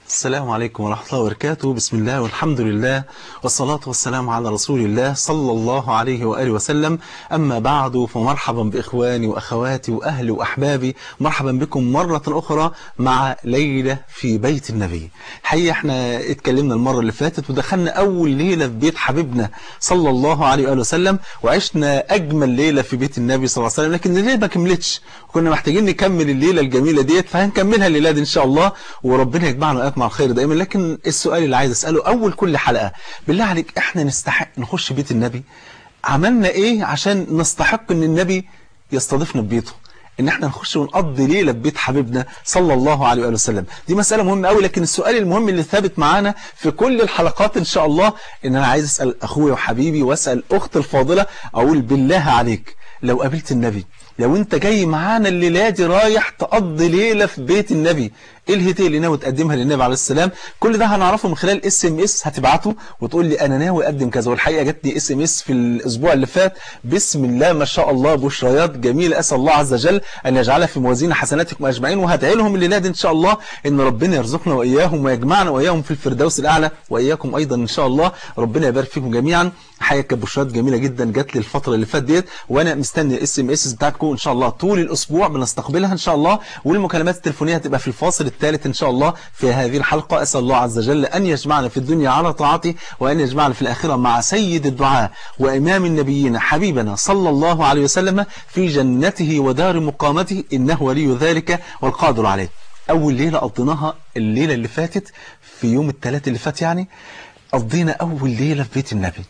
السلام عليكم ورحمة الله وبركاته بسم الله والحمد لله والصلاة والسلام على رسول الله صلى الله عليه وآله وسلم أما بعد فمرحبا بإخواني وأخواتي وأهلي وأحبابي مرحبا بكم مرة أخرى مع ليلة في بيت النبي حقيقة احنا اتكلمنا المرة اللي فاتت ودخلنا أول ليلة في بيت حبيبنا صلى الله عليه وآله وسلم وعشنا أجمل ليلة في بيت النبي صلى الله عليه وسلم لكن الليلة ما كملتش وكنا محتاجين نكمل الليلة الجميلة ديت فهنكملها الليلة دي إن شاء الله وربنا يجمعنا وإياكم على الخير دايما لكن السؤال اللي عايز أسأله أول كل حلقة بالله عليك احنا نستحق نخش بيت النبي عملنا ايه عشان نستحق ان النبي يستضيفنا ببيته ان احنا نخش ونقضي ليلة ببيت حبيبنا صلى الله عليه وآله وسلم دي مسألة مهمة قوي لكن السؤال المهم اللي ثابت معانا في كل الحلقات ان شاء الله ان انا عايز اسأل اخويا وحبيبي واسأل اخت الفاضلة اقول بالله عليك لو قابلت النبي لو انت جاي معانا الليلة دي رايح تقضي ليلة في بيت النبي ايه الهديه اللي ناوي تقدمها للنبي عليه السلام كل ده هنعرفه من خلال اس ام اس هتبعته وتقول لي انا ناوي اقدم كذا والحقيقه جاتني اس ام اس في الاسبوع اللي فات بسم الله ما شاء الله بشريات جميله اسال الله عز وجل ان يجعلها في موازين حسناتكم اجمعين وهدعي لهم الليله دي ان شاء الله ان ربنا يرزقنا واياهم ويجمعنا واياهم في الفردوس الاعلى واياكم ايضا ان شاء الله ربنا يبارك فيكم جميعا حقيقه كانت بشريات جميله جدا جات لي الفتره اللي فاتت ديت وانا مستني الاس ام اس بتاعتكم ان شاء الله طول الاسبوع بنستقبلها ان شاء الله والمكالمات التليفونيه هتبقى في الفاصل الثالث ان شاء الله في هذه الحلقة أسأل الله عز وجل أن يجمعنا في الدنيا على طاعته وأن يجمعنا في الآخرة مع سيد الدعاء وإمام النبيين حبيبنا صلى الله عليه وسلم في جنته ودار مقامته إنه ولي ذلك والقادر عليه أول ليلة قضيناها الليلة اللي فاتت في يوم الثلاث اللي فات يعني قضينا أول ليلة في بيت النبي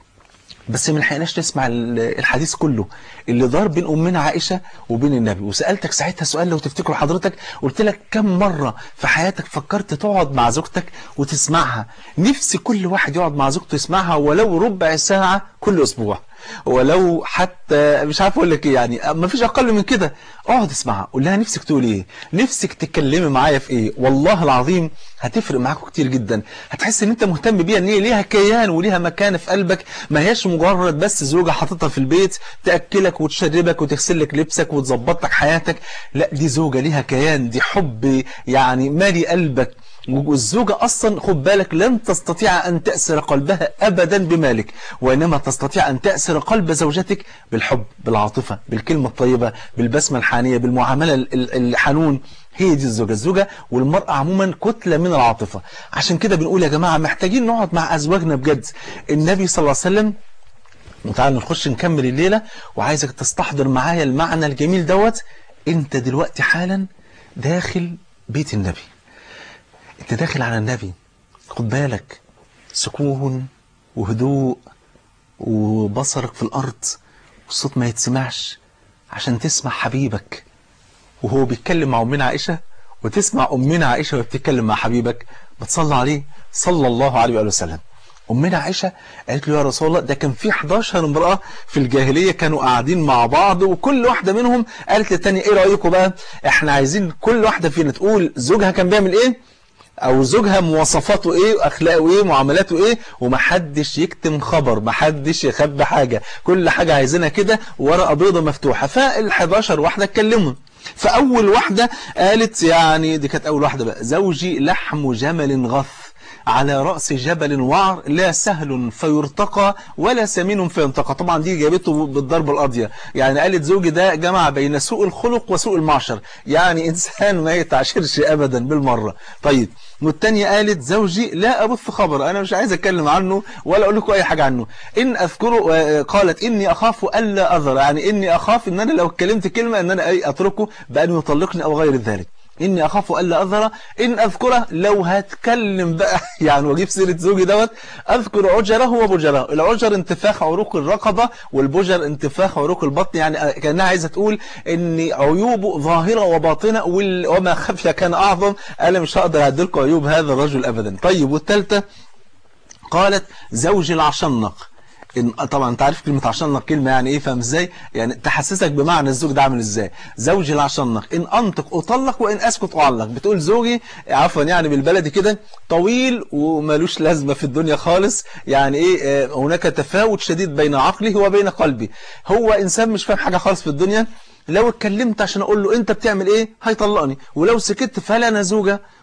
بس ما لحقناش نسمع الحديث كله اللي دار بين أمنا عائشة وبين النبي وسألتك ساعتها سؤال لو تفتكروا حضرتك قلت لك كم مرة في حياتك فكرت تقعد مع زوجتك وتسمعها نفسي كل واحد يقعد مع زوجته يسمعها ولو ربع ساعة كل أسبوع ولو حتى مش عارف اقول لك ايه يعني ما فيش اقل من كده اقعد اسمعها قول لها نفسك تقول ايه نفسك تتكلمي معايا في ايه والله العظيم هتفرق معاكم كتير جدا هتحس ان انت مهتم بيها ان هي ليها كيان وليها مكانه في قلبك ما هياش مجرد بس زوجه حاططها في البيت تاكلك وتشربك وتغسل لك لبسك وتظبط لك حياتك لا دي زوجه ليها كيان دي حب يعني مالي قلبك والزوجة أصلا خد بالك لن تستطيع أن تأسر قلبها أبدا بمالك وإنما تستطيع أن تأسر قلب زوجتك بالحب بالعاطفة بالكلمة الطيبة بالبسمة الحانية بالمعاملة الحنون هي دي الزوجة الزوجة والمرأة عموما كتلة من العاطفة عشان كده بنقول يا جماعة محتاجين نقعد مع أزواجنا بجد النبي صلى الله عليه وسلم وتعالى نخش نكمل الليلة وعايزك تستحضر معايا المعنى الجميل دوت انت دلوقتي حالا داخل بيت النبي انت داخل على النبي خد بالك سكون وهدوء وبصرك في الأرض والصوت ما يتسمعش عشان تسمع حبيبك وهو بيتكلم مع أمنا عائشة وتسمع أمنا عائشة وهي بتتكلم مع حبيبك بتصلى عليه صلى الله عليه وآله وسلم أمنا عائشة قالت له يا رسول الله ده كان في 11 امرأة في الجاهلية كانوا قاعدين مع بعض وكل واحدة منهم قالت للتانية ايه رأيكم بقى احنا عايزين كل واحدة فينا تقول زوجها كان بيعمل ايه او زوجها مواصفاته ايه واخلاقه ايه معاملاته ايه ومحدش يكتم خبر محدش يخبي حاجة كل حاجة عايزينها كده ورقة بيضة مفتوحة فال11 واحدة اتكلموا فاول واحدة قالت يعني دي كانت اول واحدة بقى زوجي لحم جمل غث على رأس جبل وعر لا سهل فيرتقى ولا سمين فينتقى طبعا دي جابته بالضربة القاضية يعني قالت زوجي ده جمع بين سوء الخلق وسوء المعشر يعني إنسان ما يتعشرش أبدا بالمرة طيب والتانية قالت زوجي لا أبث خبر أنا مش عايز أتكلم عنه ولا أقول لكم أي حاجة عنه إن أذكره قالت إني أخاف ألا أذر يعني إني أخاف إن أنا لو اتكلمت كلمة إن أنا أتركه بأن يطلقني أو غير ذلك إني أخاف ألا أظهر إن أذكره لو هتكلم بقى يعني وأجيب سيرة زوجي دوت أذكر عجره وبجره العجر انتفاخ عروق الرقبة والبجر انتفاخ عروق البطن يعني كأنها عايزة تقول إن عيوبه ظاهرة وباطنة وما خفي كان أعظم أنا مش هقدر أعدلكم عيوب هذا الرجل أبدا طيب والثالثة قالت زوجي العشنق إن طبعا انت عارف كلمة عشنق كلمة يعني ايه فاهم ازاي يعني تحسسك بمعنى الزوج ده عامل ازاي زوجي العشنق ان انطق اطلق وان اسكت اعلق بتقول زوجي عفوا يعني بالبلدي كده طويل ومالوش لازمة في الدنيا خالص يعني ايه آه هناك تفاوت شديد بين عقله وبين قلبي هو انسان مش فاهم حاجة خالص في الدنيا لو اتكلمت عشان اقول له انت بتعمل ايه هيطلقني ولو سكت فلا انا زوجة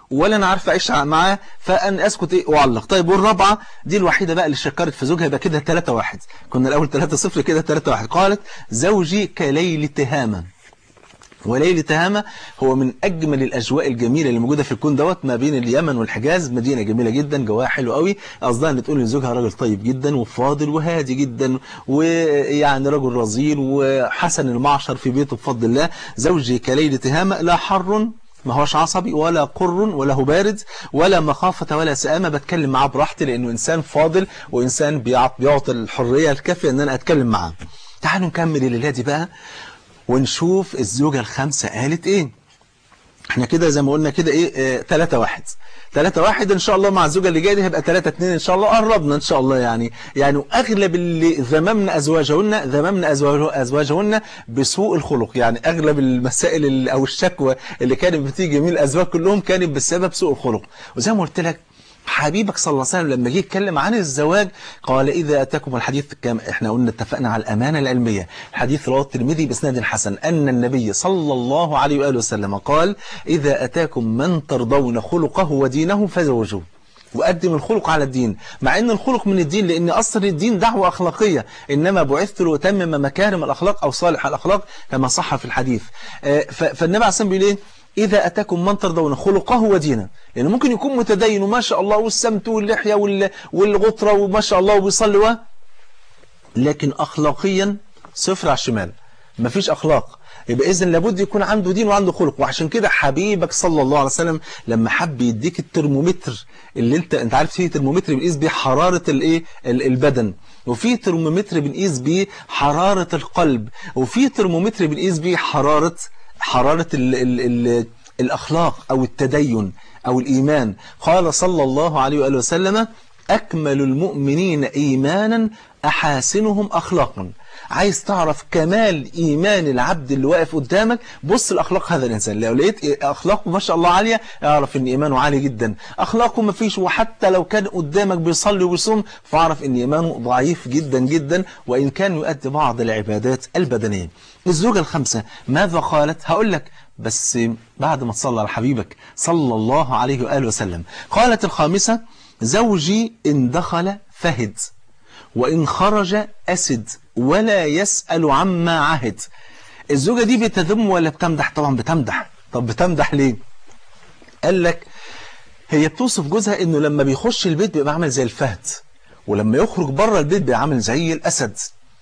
ولا انا عارف اعيش معاه فان اسكت ايه واعلق طيب والرابعه دي الوحيده بقى اللي شكرت في زوجها يبقى كده 3 1 كنا الاول 3 0 كده 3 1 قالت زوجي كليل تهامه وليل تهامة هو من أجمل الأجواء الجميلة اللي موجودة في الكون دوت ما بين اليمن والحجاز مدينة جميلة جدا جواها حلو قوي قصدها أن تقول لزوجها راجل طيب جدا وفاضل وهادي جدا ويعني رجل رزين وحسن المعشر في بيته بفضل الله زوجي كليل تهامة لا حر ما هوش عصبي ولا قر ولا هو بارد ولا مخافة ولا سآمة بتكلم معاه براحتي لأنه إنسان فاضل وإنسان بيعطي الحرية الكافية أن أنا أتكلم معاه تعالوا نكمل الليلة دي بقى ونشوف الزوجة الخامسة قالت ايه احنا كده زي ما قلنا كده ايه 3 اه واحد 3 واحد ان شاء الله مع الزوجة اللي جايه دي هيبقى 3 2 ان شاء الله قربنا ان شاء الله يعني يعني اغلب اللي ذممنا ازواجهن ذممنا ازواجهن بسوء الخلق يعني اغلب المسائل اللي او الشكوى اللي كانت بتيجي من الازواج كلهم كانت بسبب سوء الخلق وزي ما قلت لك حبيبك صلى الله عليه وسلم لما جه يتكلم عن الزواج قال إذا أتاكم الحديث كما احنا قلنا اتفقنا على الأمانة العلمية الحديث رواه الترمذي بإسناد حسن أن النبي صلى الله عليه وآله وسلم قال إذا أتاكم من ترضون خلقه ودينه فزوجوه وقدم الخلق على الدين مع ان الخلق من الدين لان اصل الدين دعوة اخلاقية انما بعثت لاتمم مكارم الاخلاق او صالح الاخلاق كما صح في الحديث فالنبي عليه الصلاه بيقول ايه إذا أتاكم من ترضون خلقه ودينه لأنه يعني ممكن يكون متدين وما شاء الله والسمت واللحية والغطرة وما شاء الله وبيصلي و لكن أخلاقيا صفر على الشمال مفيش أخلاق يبقى إذن لابد يكون عنده دين وعنده خلق وعشان كده حبيبك صلى الله عليه وسلم لما حب يديك الترمومتر اللي انت انت عارف فيه ترمومتر بنقيس بيه حرارة الايه البدن وفي ترمومتر بنقيس بيه حرارة القلب وفي ترمومتر بنقيس بيه حرارة حرارة ال ال ال الأخلاق أو التدين أو الإيمان قال صلى الله عليه وآله وسلم أكمل المؤمنين إيمانا أحاسنهم أخلاقا عايز تعرف كمال إيمان العبد اللي واقف قدامك بص الأخلاق هذا الإنسان لو لقيت أخلاقه ما شاء الله عالية اعرف إن إيمانه عالي جدا أخلاقه ما فيش وحتى لو كان قدامك بيصلي وبيصوم فاعرف إن إيمانه ضعيف جدا جدا وإن كان يؤدي بعض العبادات البدنية الزوجة الخمسة ماذا قالت هقول لك بس بعد ما تصلى على حبيبك صلى الله عليه وآله وسلم قالت الخامسة زوجي إن دخل فهد وإن خرج أسد ولا يسأل عما عهد الزوجة دي بتذم ولا بتمدح طبعا بتمدح طب بتمدح ليه قال لك هي بتوصف جوزها انه لما بيخش البيت بيبقى عامل زي الفهد ولما يخرج بره البيت بيبقى عامل زي الأسد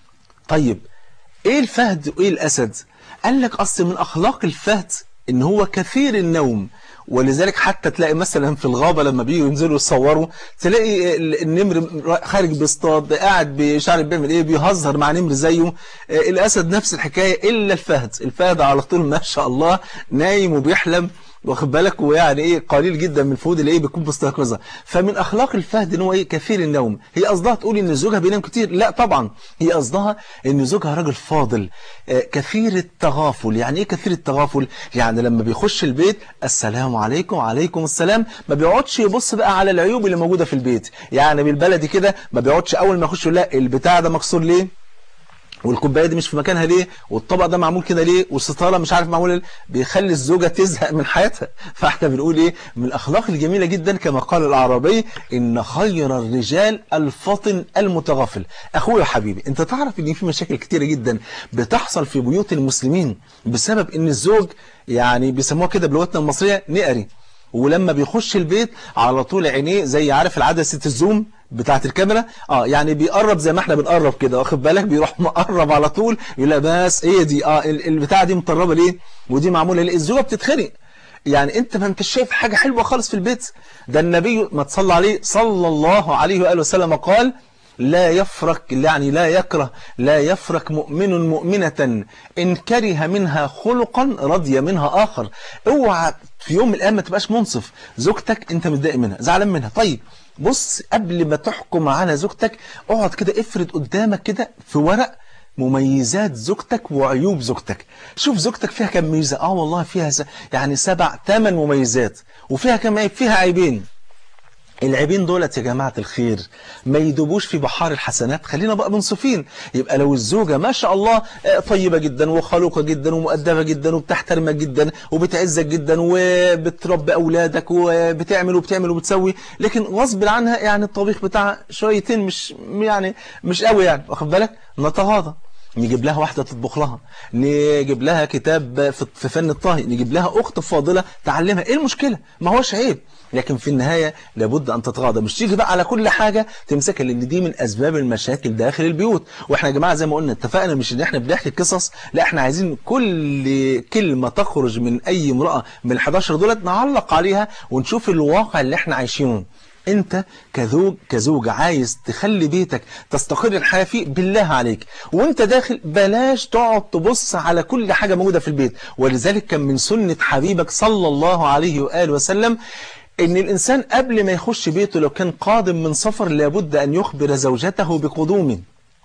طيب ايه الفهد وايه الأسد قال لك أصل من أخلاق الفهد ان هو كثير النوم ولذلك حتى تلاقي مثلا في الغابة لما بيجوا ينزلوا يصوروا تلاقي النمر خارج بيصطاد قاعد مش عارف بيعمل ايه بيهزر مع نمر زيه الاسد نفس الحكاية الا الفهد الفهد على طول ما شاء الله نايم وبيحلم واخد بالك ويعني ايه قليل جدا من الفهود اللي ايه بتكون مستيقظه فمن اخلاق الفهد ان هو ايه كثير النوم هي قصدها تقول ان زوجها بينام كتير لا طبعا هي قصدها ان زوجها راجل فاضل آه كثير التغافل يعني ايه كثير التغافل يعني لما بيخش البيت السلام عليكم وعليكم السلام ما بيقعدش يبص بقى على العيوب اللي موجوده في البيت يعني بالبلدي كده ما بيقعدش اول ما يخش لا البتاع ده مكسور ليه والكوبايه دي مش في مكانها ليه والطبق ده معمول كده ليه والستاره مش عارف معمول ليه بيخلي الزوجه تزهق من حياتها فاحنا بنقول ايه من الاخلاق الجميله جدا كما قال الاعرابي ان خير الرجال الفطن المتغافل اخويا حبيبي انت تعرف ان في مشاكل كتيره جدا بتحصل في بيوت المسلمين بسبب ان الزوج يعني بيسموها كده بلغتنا المصريه نقري ولما بيخش البيت على طول عينيه زي عارف العدسه الزوم بتاعت الكاميرا اه يعني بيقرب زي ما احنا بنقرب كده واخد بالك بيروح مقرب على طول يقول لها بس ايه دي اه البتاعه دي مطربه ليه ودي معموله ليه الزوجه بتتخنق يعني انت ما انت شايف حاجه حلوه خالص في البيت ده النبي ما تصلى عليه صلى الله عليه واله وسلم قال لا يفرك يعني لا يكره لا يفرك مؤمن مؤمنة إن كره منها خلقا رضي منها آخر اوعى في يوم من الأيام ما تبقاش منصف زوجتك أنت متضايق منها زعلان منها طيب بص قبل ما تحكم على زوجتك اقعد كده افرد قدامك كده في ورق مميزات زوجتك وعيوب زوجتك شوف زوجتك فيها كم ميزة اه والله فيها س... يعني سبع ثمان مميزات وفيها كم عيب فيها عيبين العيبين دولت يا جماعة الخير ما يدوبوش في بحار الحسنات خلينا بقى منصفين يبقى لو الزوجة ما شاء الله طيبة جدا وخلوقة جدا ومؤدبة جدا وبتحترمك جدا وبتعزك جدا وبتربي أولادك وبتعمل وبتعمل وبتسوي لكن غصب عنها يعني الطبيخ بتاعها شويتين مش يعني مش قوي يعني واخد بالك نتغاضى نجيب لها واحدة تطبخ لها نجيب لها كتاب في فن الطهي نجيب لها أخت فاضلة تعلمها إيه المشكلة ما هوش عيب لكن في النهاية لابد أن تتغاضى مش تيجي بقى على كل حاجة تمسكها لأن دي من أسباب المشاكل داخل البيوت وإحنا يا جماعة زي ما قلنا اتفقنا مش إن إحنا بنحكي قصص لا إحنا عايزين كل كلمة تخرج من أي امرأة من ال 11 دولت نعلق عليها ونشوف الواقع اللي إحنا عايشينه انت كزوج كزوج عايز تخلي بيتك تستقر الحياة فيه بالله عليك وانت داخل بلاش تقعد تبص على كل حاجة موجودة في البيت ولذلك كان من سنة حبيبك صلى الله عليه وآله وسلم ان الانسان قبل ما يخش بيته لو كان قادم من سفر لابد ان يخبر زوجته بقدومه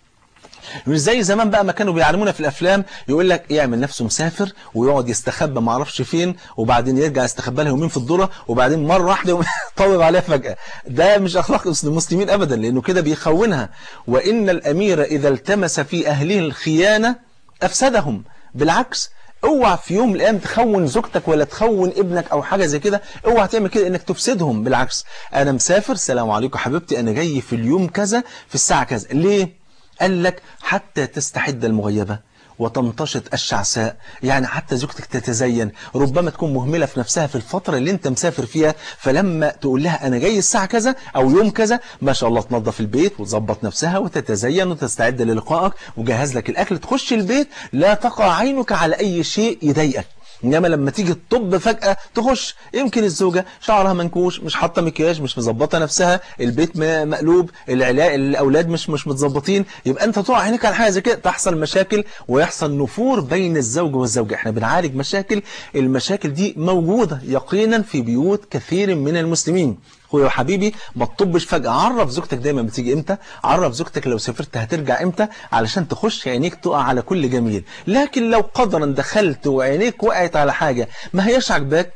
مش زي زمان بقى ما كانوا بيعلمونا في الافلام يقول لك يعمل نفسه مسافر ويقعد يستخبى ما اعرفش فين وبعدين يرجع يستخبى لها يومين في الذره وبعدين مره واحده طوب عليها فجاه ده مش اخلاق المسلمين ابدا لانه كده بيخونها وان الامير اذا التمس في اهله الخيانه افسدهم بالعكس اوعى في يوم من الايام تخون زوجتك ولا تخون ابنك او حاجه زي كده اوعى تعمل كده انك تفسدهم بالعكس انا مسافر سلام عليكم حبيبتي انا جاي في اليوم كذا في الساعه كذا ليه قال لك حتى تستحد المغيبة وتمتشط الشعساء يعني حتى زوجتك تتزين ربما تكون مهملة في نفسها في الفترة اللي انت مسافر فيها فلما تقول لها انا جاي الساعة كذا او يوم كذا ما شاء الله تنظف البيت وتظبط نفسها وتتزين وتستعد للقائك وجهز لك الاكل تخش البيت لا تقع عينك على اي شيء يضايقك انما لما تيجي تطب فجأة تخش يمكن الزوجة شعرها منكوش مش حاطه مكياج مش مظبطه نفسها البيت مقلوب العلاء الاولاد مش مش متظبطين يبقى انت تقع عينك على حاجه زي كده تحصل مشاكل ويحصل نفور بين الزوج والزوجه احنا بنعالج مشاكل المشاكل دي موجوده يقينا في بيوت كثير من المسلمين اخويا وحبيبي ما تطبش فجأة عرف زوجتك دايما بتيجي امتى عرف زوجتك لو سافرت هترجع امتى علشان تخش عينيك تقع على كل جميل لكن لو قدرا دخلت وعينيك وقعت على حاجة ما هياش عجباك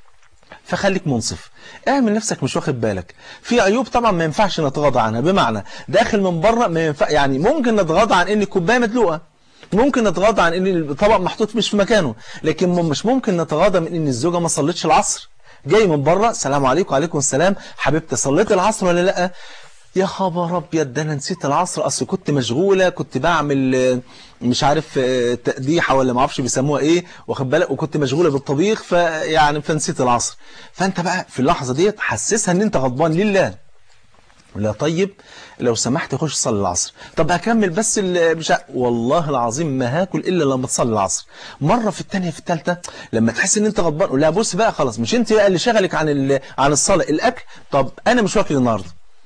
فخليك منصف اعمل نفسك مش واخد بالك في عيوب طبعا ما ينفعش نتغاضى عنها بمعنى داخل من بره ما ينفع يعني ممكن نتغاضى عن ان الكوبايه مدلوقه ممكن نتغاضى عن ان الطبق محطوط مش في مكانه لكن مش ممكن نتغاضى من ان الزوجه ما صلتش العصر جاي من بره السلام عليكم وعليكم السلام حبيبتي صليت العصر ولا لا يا خبر ابيض ده انا نسيت العصر اصل كنت مشغوله كنت بعمل مش عارف تقديحه ولا ما اعرفش بيسموها ايه واخد بالك وكنت مشغوله بالطبيخ فيعني فنسيت العصر فانت بقى في اللحظه ديت حسسها ان انت غضبان لله لا طيب لو سمحت خش صلي العصر طب هكمل بس مش والله العظيم ما هاكل الا لما تصلي العصر مره في الثانيه في الثالثه لما تحس ان انت غضبان لا بص بقى خلاص مش انت بقى اللي شغلك عن عن الصلاه الاكل طب انا مش واكل النهارده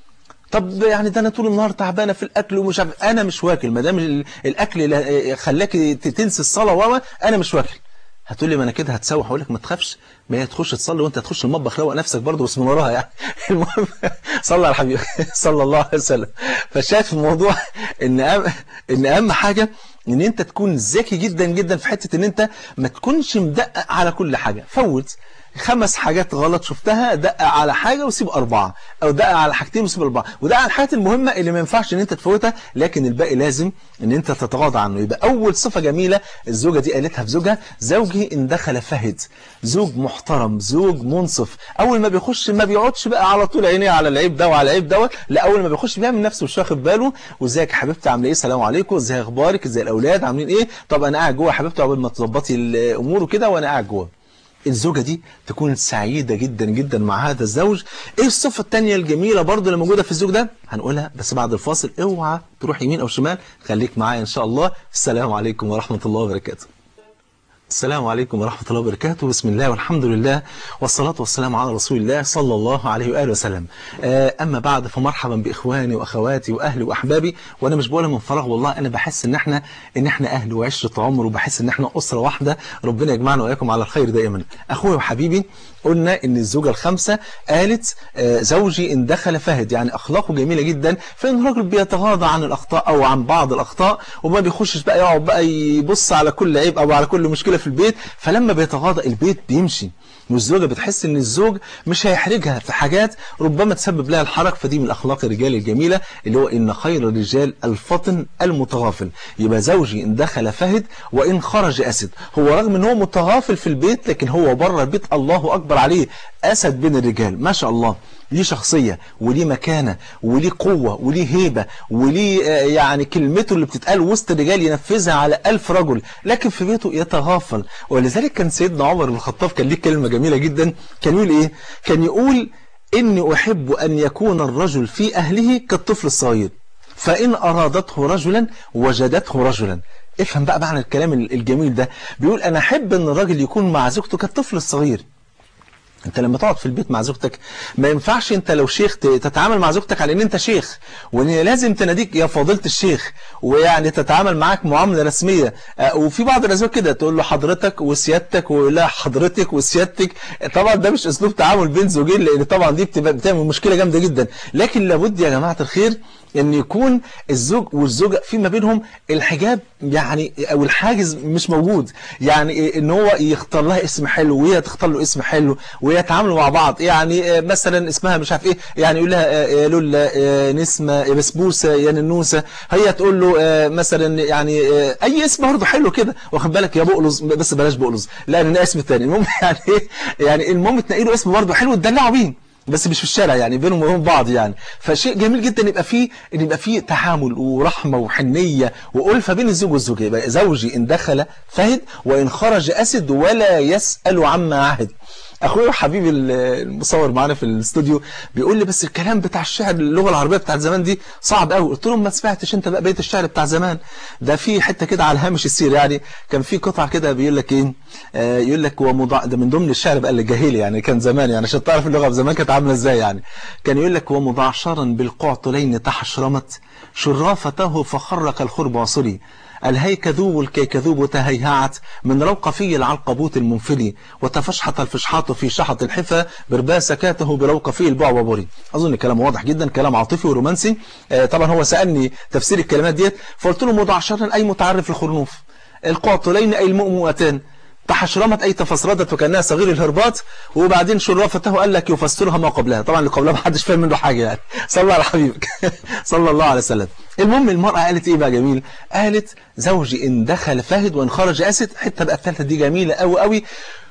طب يعني ده انا طول النهار تعبانه في الاكل ومش عارف انا مش واكل ما دام الاكل خلاك تنسي الصلاه وما انا مش واكل هتقول لي ما انا كده هتسوح اقول لك ما تخافش ما هي تخش تصلي وانت هتخش المطبخ روق نفسك برضه بس من وراها يعني المهم صلى على حبيبي صلى الله عليه وسلم فشايف الموضوع ان أهم ان اهم حاجه ان انت تكون ذكي جدا جدا في حته ان انت ما تكونش مدقق على كل حاجه فوت خمس حاجات غلط شفتها دقق على حاجة وسيب أربعة أو دقق على حاجتين وسيب أربعة وده على الحاجات المهمة اللي ما ينفعش إن أنت تفوتها لكن الباقي لازم إن أنت تتغاضى عنه يبقى أول صفة جميلة الزوجة دي قالتها في زوجها زوجي إن دخل فهد زوج محترم زوج منصف أول ما بيخش ما بيقعدش بقى على طول عينيه على العيب ده وعلى العيب دوت لا أول ما بيخش بيعمل نفسه مش واخد باله وازيك يا حبيبتي عامله إيه السلام عليكم ازاي أخبارك ازاي الأولاد عاملين إيه طب أنا قاعد جوه يا حبيبتي عقبال ما تظبطي الأمور وكده وأنا قاعد جوه الزوجة دي تكون سعيدة جدا جدا مع هذا الزوج ايه الصفة التانية الجميلة برضو اللي موجودة في الزوج ده هنقولها بس بعد الفاصل اوعى تروح يمين او شمال خليك معايا ان شاء الله السلام عليكم ورحمة الله وبركاته السلام عليكم ورحمة الله وبركاته بسم الله والحمد لله والصلاة والسلام على رسول الله صلى الله عليه وآله وسلم أما بعد فمرحبا بإخواني وأخواتي وأهلي وأحبابي وأنا مش بقولها من فراغ والله أنا بحس إن إحنا إن إحنا أهل وعشرة عمر وبحس إن إحنا أسرة واحدة ربنا يجمعنا وإياكم على الخير دائما أخوي وحبيبي قلنا ان الزوجة الخامسة قالت زوجي ان دخل فهد يعني اخلاقه جميلة جدا فان الراجل بيتغاضى عن الاخطاء او عن بعض الاخطاء وما بيخشش بقى يقعد بقى يبص على كل عيب او على كل مشكلة في في البيت فلما بيتغاضى البيت بيمشي والزوجة بتحس ان الزوج مش هيحرجها في حاجات ربما تسبب لها الحرج فدي من الاخلاق الرجال الجميلة اللي هو ان خير الرجال الفطن المتغافل يبقى زوجي ان دخل فهد وان خرج اسد هو رغم ان هو متغافل في البيت لكن هو بره البيت الله اكبر عليه اسد بين الرجال ما شاء الله ليه شخصية وليه مكانة وليه قوة وليه هيبة وليه يعني كلمته اللي بتتقال وسط الرجال ينفذها على ألف رجل لكن في بيته يتغافل ولذلك كان سيدنا عمر بن الخطاب كان ليه كلمة جميلة جدا كان يقول إيه كان يقول إني أحب أن يكون الرجل في أهله كالطفل الصغير فإن أرادته رجلا وجدته رجلا افهم بقى معنى الكلام الجميل ده بيقول أنا أحب أن الراجل يكون مع زوجته كالطفل الصغير انت لما تقعد في البيت مع زوجتك ما ينفعش انت لو شيخ تتعامل مع زوجتك على ان انت شيخ وان لازم تناديك يا فضيله الشيخ ويعني تتعامل معاك معامله رسميه وفي بعض الازواج كده تقول له حضرتك وسيادتك ولا حضرتك وسيادتك طبعا ده مش اسلوب تعامل بين زوجين لان طبعا دي بتبقى بتعمل مشكله جامده جدا لكن لابد يا جماعه الخير ان يكون الزوج والزوجة في ما بينهم الحجاب يعني او الحاجز مش موجود يعني ان هو يختار لها اسم حلو وهي تختار له اسم حلو ويتعاملوا مع بعض يعني مثلا اسمها مش عارف ايه يعني يقول لها يا لولا نسمة يا بسبوسة يا ننوسة هي تقول له مثلا يعني اي اسم برضه حلو كده واخد بالك يا بقلص بس بلاش بقلص لا انا اسم تاني المهم يعني يعني المهم تنقي له اسم برضه حلو تدلعوا بيه بس مش في الشارع يعني بينهم وبين بعض يعني فشيء جميل جدا يبقى فيه ان يبقى فيه تعامل ورحمه وحنيه والفه بين الزوج والزوجه يبقى زوجي ان دخل فهد وان خرج اسد ولا يسال عما عهد اخويا حبيبي المصور معانا في الاستوديو بيقول لي بس الكلام بتاع الشعر اللغه العربيه بتاعت زمان دي صعب قوي قلت له ما سمعتش انت بقى بيت الشعر بتاع زمان ده في حته كده على هامش السير يعني كان في قطعه كده بيقول لك ايه آه يقول لك ومضع ده من ضمن الشعر بقى الجاهلي يعني كان زمان يعني عشان تعرف اللغه زمان كانت عامله ازاي يعني كان يقول لك ومضعشرا بالقعطلين تحشرمت شرافته فخرق الخرب عصري الهيكذوب الكيكذوب تهيهعت من روق في العلقبوت المنفلي وتفشحت الفشحات في شحط الحفا بربا سكاته بروق في البع وبري أظن كلام واضح جدا كلام عاطفي ورومانسي آه طبعا هو سألني تفسير الكلمات ديت فقلت له مضعشرا أي متعرف الخرنوف القعطلين أي المؤمؤتان تحشرمت أي تفسردت وكأنها صغير الهربات وبعدين شرافته قال لك يفسرها ما قبلها طبعا اللي قبلها ما حدش فاهم منه حاجة يعني صلى الله على حبيبك صلى الله عليه وسلم المهم المرأة قالت ايه بقى جميل قالت زوجي ان دخل فهد وان خرج اسد حتة بقى الثالثة دي جميلة قوي قوي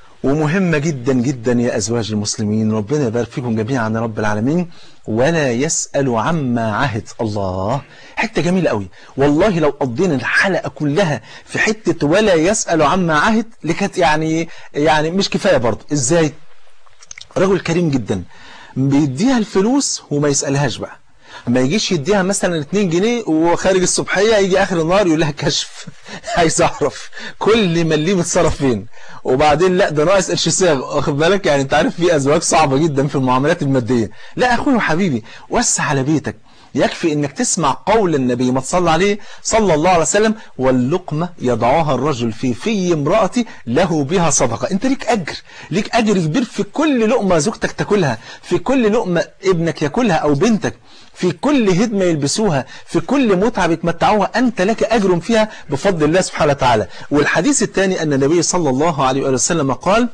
ومهمة جدا جدا يا أزواج المسلمين ربنا يبارك فيكم جميعا يا رب العالمين ولا يسأل عما عهد الله حتة جميلة قوي والله لو قضينا الحلقة كلها في حتة ولا يسأل عما عهد لكانت يعني يعني مش كفاية برضه ازاي رجل كريم جدا بيديها الفلوس وما يسألهاش بقى ما يجيش يديها مثلا 2 جنيه وخارج الصبحية يجي آخر النهار يقول لها كشف عايز أعرف كل مليم اتصرف فين وبعدين لا ده ناقص قرش صاغ واخد بالك يعني انت عارف في أزواج صعبة جدا في المعاملات المادية لا أخوي وحبيبي وسع على بيتك يكفي انك تسمع قول النبي ما تصلى عليه صلى الله عليه وسلم واللقمة يضعها الرجل في في امرأتي له بها صدقة انت ليك اجر ليك اجر كبير في كل لقمة زوجتك تاكلها في كل لقمة ابنك ياكلها او بنتك في كل هدمة يلبسوها في كل متعة بيتمتعوها أنت لك أجر فيها بفضل الله سبحانه وتعالى والحديث الثاني أن النبي صلى الله عليه وسلم قال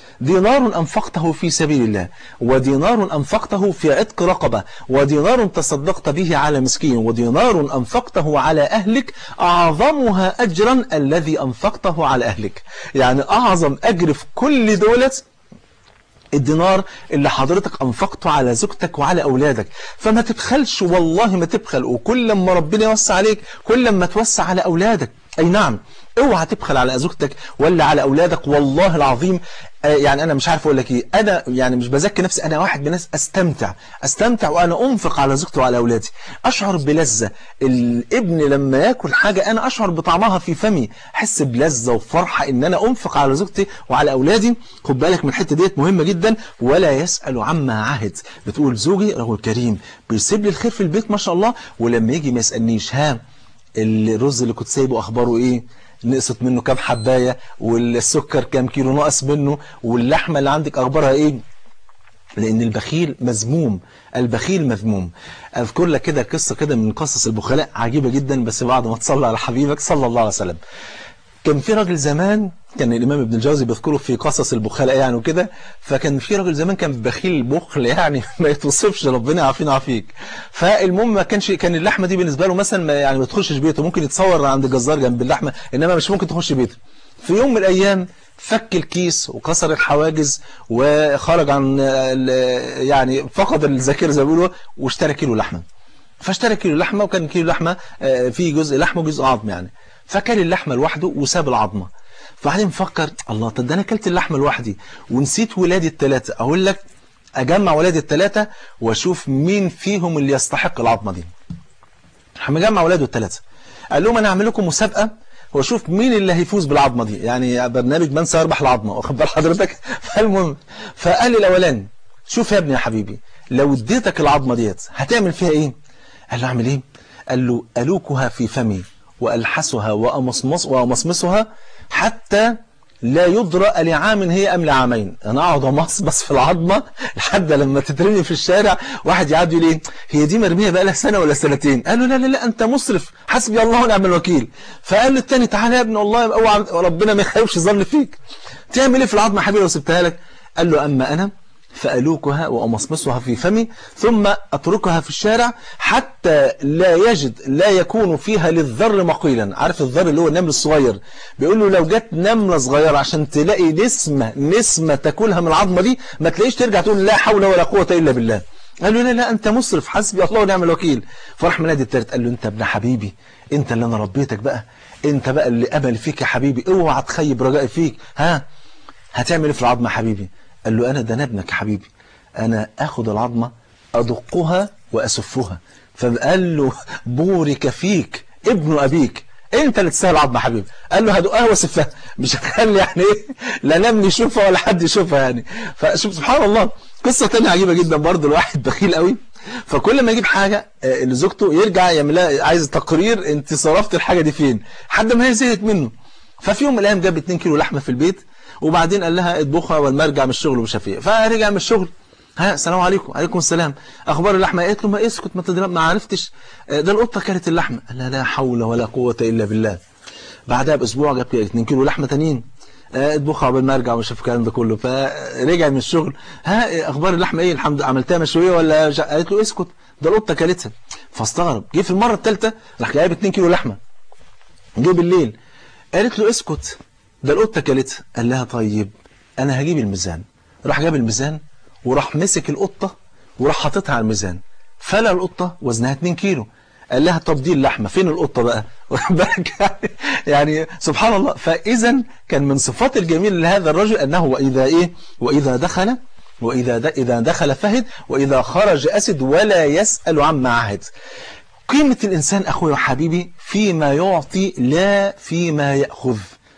دينار أنفقته في سبيل الله ودينار أنفقته في عتق رقبة ودينار تصدقت به على مسكين ودينار أنفقته على أهلك أعظمها أجرا الذي أنفقته على أهلك يعني أعظم أجر في كل دولة الدينار اللي حضرتك أنفقته على زوجتك وعلى أولادك فما تبخلش والله ما تبخل وكل ما ربنا يوسع عليك كل ما توسع على أولادك أي نعم اوعى تبخل على زوجتك ولا على أولادك والله العظيم يعني أنا مش عارف أقول لك إيه أنا يعني مش بزكي نفسي أنا واحد من الناس أستمتع أستمتع وأنا أنفق على زوجتي وعلى أولادي أشعر بلذة الابن لما ياكل حاجة أنا أشعر بطعمها في فمي أحس بلذة وفرحة إن أنا أنفق على زوجتي وعلى أولادي خد بالك من الحتة ديت مهمة جدا ولا يسأل عما عهد بتقول زوجي رجل كريم بيسيب لي الخير في البيت ما شاء الله ولما يجي ما يسألنيش ها الرز اللي كنت سايبه أخباره إيه نقصت منه كام حباية والسكر كام كيلو ناقص منه واللحمة اللي عندك أخبارها إيه لأن البخيل مذموم البخيل مذموم أذكر لك كده قصة كده من قصص البخلاء عجيبة جدا بس بعد ما تصلى على حبيبك صلى الله عليه وسلم كان في راجل زمان كان الإمام ابن الجوزي بيذكره في قصص البخلاء يعني وكده فكان في راجل زمان كان بخيل بخل يعني ما يتوصفش ربنا يعافينا ويعافيك فالمهم ما كانش كان اللحمه دي بالنسبه له مثلا ما يعني ما تخشش بيته ممكن يتصور عند الجزار جنب اللحمه انما مش ممكن تخش بيته في يوم من الايام فك الكيس وكسر الحواجز وخرج عن يعني فقد الذاكره زي ما بيقولوا واشترى كيلو لحمه فاشترى كيلو لحمه وكان كيلو لحمه فيه جزء لحمه وجزء عظم يعني فكل اللحمه لوحده وساب العظمه فبعدين فكر الله طب ده انا اكلت اللحمه لوحدي ونسيت ولادي الثلاثه اقول لك اجمع ولادي الثلاثه واشوف مين فيهم اللي يستحق العظمه دي مجمع ولاده الثلاثه قال لهم انا هعمل لكم مسابقه واشوف مين اللي هيفوز بالعظمه دي يعني برنامج من سيربح العظمه واخد بال حضرتك فالمهم فقال لي الاولاني شوف يا ابني يا حبيبي لو اديتك العظمه ديت هتعمل فيها ايه قال له اعمل ايه قال له الوكها في فمي والحسها وامصمص وامصمصها حتى لا يدرى لعام هي ام لعامين انا اقعد امصمص في العظمه لحد لما تترمي في الشارع واحد يقعد يقول ايه هي دي مرميه بقى لها سنه ولا سنتين قال له لا لا لا انت مسرف حسبي الله ونعم الوكيل فقال له الثاني تعالى يا ابن الله اوعى ربنا ما يخيبش ظن فيك تعمل ايه في العظمه يا حبيبي لو سبتها لك قال له اما انا فألوكها وأمصمصها في فمي ثم أتركها في الشارع حتى لا يجد لا يكون فيها للذر مقيلا عارف الذر اللي هو النمل الصغير بيقول له لو جت نملة صغيرة عشان تلاقي نسمة نسمة تاكلها من العظمة دي ما تلاقيش ترجع تقول لا حول ولا قوة إلا بالله قال له لا لا أنت مسرف حسبي الله ونعم الوكيل فراح منادي التالت قال له أنت ابن حبيبي أنت اللي أنا ربيتك بقى أنت بقى اللي أمل فيك يا حبيبي اوعى تخيب رجائي فيك ها هتعمل ايه في العظمة يا حبيبي قال له أنا ده أنا ابنك يا حبيبي أنا أخد العظمة أدقها وأسفها فقال له بورك فيك ابن أبيك انت اللي تستاهل العظمه يا حبيبي قال له هدقها واسفها مش هتخلي يعني ايه لا نمني يشوفها ولا حد يشوفها يعني فشوف سبحان الله قصه ثانيه عجيبه جدا برضه الواحد بخيل قوي فكل ما يجيب حاجه لزوجته يرجع يعملها عايز تقرير انت صرفت الحاجه دي فين لحد ما هي زهقت منه ففي يوم من الايام جاب 2 كيلو لحمه في البيت وبعدين قال لها اطبخها والمرجع من الشغل ومش عارف ايه فرجع من الشغل ها السلام عليكم عليكم السلام اخبار اللحمه قالت له ما اسكت ما تدري ما عرفتش ده القطه كانت اللحمه قال لا لا حول ولا قوه الا بالله بعدها باسبوع جاب 2 كيلو لحمه تانيين اطبخها قبل ما ارجع ومش الكلام ده كله فرجع من الشغل ها اخبار اللحمه ايه الحمد عملتها مشويه ولا قالت له اسكت ده القطه كلتها فاستغرب جه في المره الثالثه راح جايب 2 كيلو لحمه جه بالليل قالت له اسكت ده القطه كلتها قال لها طيب انا هجيب الميزان راح جاب الميزان وراح مسك القطه وراح حاططها على الميزان فلا القطه وزنها 2 كيلو قال لها طب دي اللحمه فين القطه بقى يعني, يعني سبحان الله فاذا كان من صفات الجميل لهذا الرجل انه واذا ايه واذا دخل واذا اذا دخل فهد واذا خرج اسد ولا يسال عما عهد قيمه الانسان اخوي وحبيبي فيما يعطي لا فيما ياخذ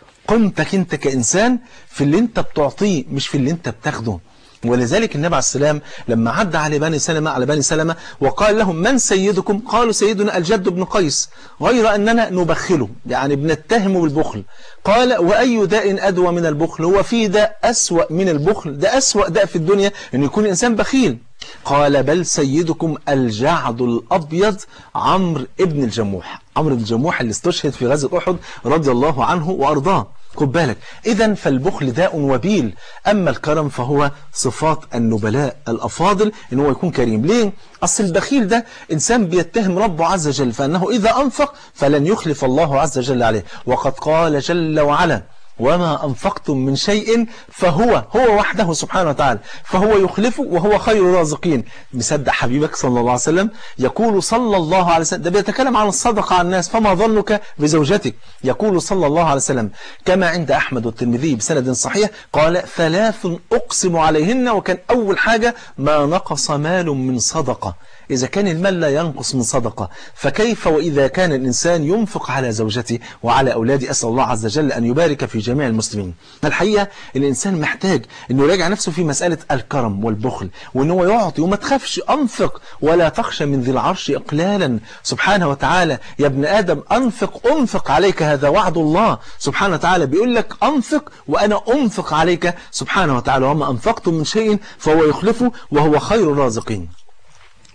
قيمتك انت كانسان في اللي انت بتعطيه مش في اللي انت بتاخده ولذلك النبي عليه السلام لما عدى على بني سلمة على بني سلمة وقال لهم من سيدكم قالوا سيدنا الجد بن قيس غير أننا نبخله يعني بنتهمه بالبخل قال وأي داء أدوى من البخل هو في داء أسوأ من البخل ده أسوأ داء في الدنيا أن يكون الإنسان بخيل قال بل سيدكم الجعد الأبيض عمرو ابن الجموح عمرو بن الجموح اللي استشهد في غزوة أحد رضي الله عنه وأرضاه خد بالك إذا فالبخل داء وبيل أما الكرم فهو صفات النبلاء الأفاضل إن هو يكون كريم ليه؟ أصل البخيل ده إنسان بيتهم ربه عز وجل فأنه إذا أنفق فلن يخلف الله عز وجل عليه وقد قال جل وعلا وما أنفقتم من شيء فهو هو وحده سبحانه وتعالى فهو يخلفه وهو خير الرازقين مصدق حبيبك صلى الله عليه وسلم يقول صلى الله عليه وسلم ده بيتكلم عن الصدقة عن الناس فما ظنك بزوجتك يقول صلى الله عليه وسلم كما عند أحمد والترمذي بسند صحيح قال ثلاث أقسم عليهن وكان أول حاجة ما نقص مال من صدقة إذا كان المال لا ينقص من صدقة فكيف وإذا كان الإنسان ينفق على زوجته وعلى أولاده أسأل الله عز وجل أن يبارك في جميع المسلمين الحقيقة الإنسان محتاج أنه يراجع نفسه في مسألة الكرم والبخل وأنه يعطي وما تخافش أنفق ولا تخشى من ذي العرش إقلالا سبحانه وتعالى يا ابن آدم أنفق أنفق عليك هذا وعد الله سبحانه وتعالى بيقول لك أنفق وأنا أنفق عليك سبحانه وتعالى وما أنفقتم من شيء فهو يخلفه وهو خير الرازقين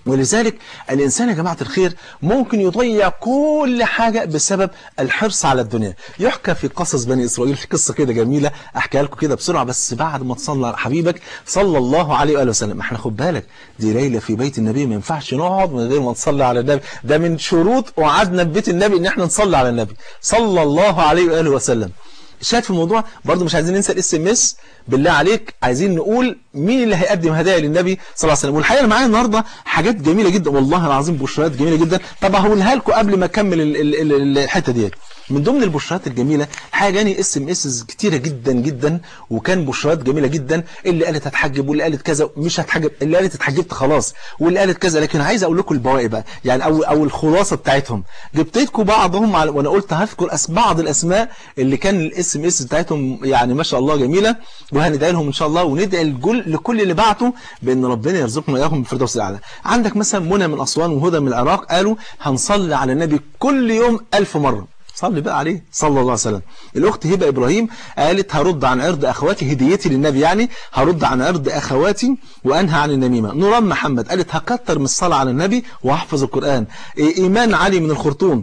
ولذلك الإنسان يا جماعة الخير ممكن يضيع كل حاجة بسبب الحرص على الدنيا يحكى في قصص بني إسرائيل في قصة كده جميلة أحكيها لكم كده بسرعة بس بعد ما تصلى على حبيبك صلى الله عليه وآله وسلم احنا خد بالك دي ليلة في بيت النبي ما ينفعش نقعد من غير ما نصلي على النبي ده من شروط وعدنا في بيت النبي ان احنا نصلي على النبي صلى الله عليه وآله وسلم شاهد في الموضوع برضه مش عايزين ننسى الاس ام اس بالله عليك عايزين نقول مين اللي هيقدم هدايا للنبي صلى الله عليه وسلم والحقيقه انا معايا النهارده حاجات جميله جدا والله العظيم بشرات جميله جدا طب هقولها لكم قبل ما اكمل ال- ال- ال- الحته ديت من ضمن البشرات الجميله حاجه جاني اس ام اس كتيره جدا جدا وكان بشرات جميله جدا اللي قالت هتحجب واللي قالت كذا مش هتحجب اللي قالت اتحجبت خلاص واللي قالت كذا لكن عايز اقول لكم البواقي بقى يعني او او الخلاصه بتاعتهم جبت لكم بعضهم على وانا قلت هذكر أس بعض الاسماء اللي كان الاس ام اس بتاعتهم يعني ما شاء الله جميله وهندعي لهم ان شاء الله وندعي الجل لكل اللي بعتوا بان ربنا يرزقنا اياهم بالفردوس الاعلى عندك مثلا منى من اسوان وهدى من العراق قالوا هنصلي على النبي كل يوم ألف مره صلي بقى عليه صلى الله عليه وسلم الأخت هبة إبراهيم قالت هرد عن عرض أخواتي هديتي للنبي يعني هرد عن عرض أخواتي وأنهى عن النميمة نوران محمد قالت هكتر من الصلاة على النبي وأحفظ القرآن إيمان علي من الخرطوم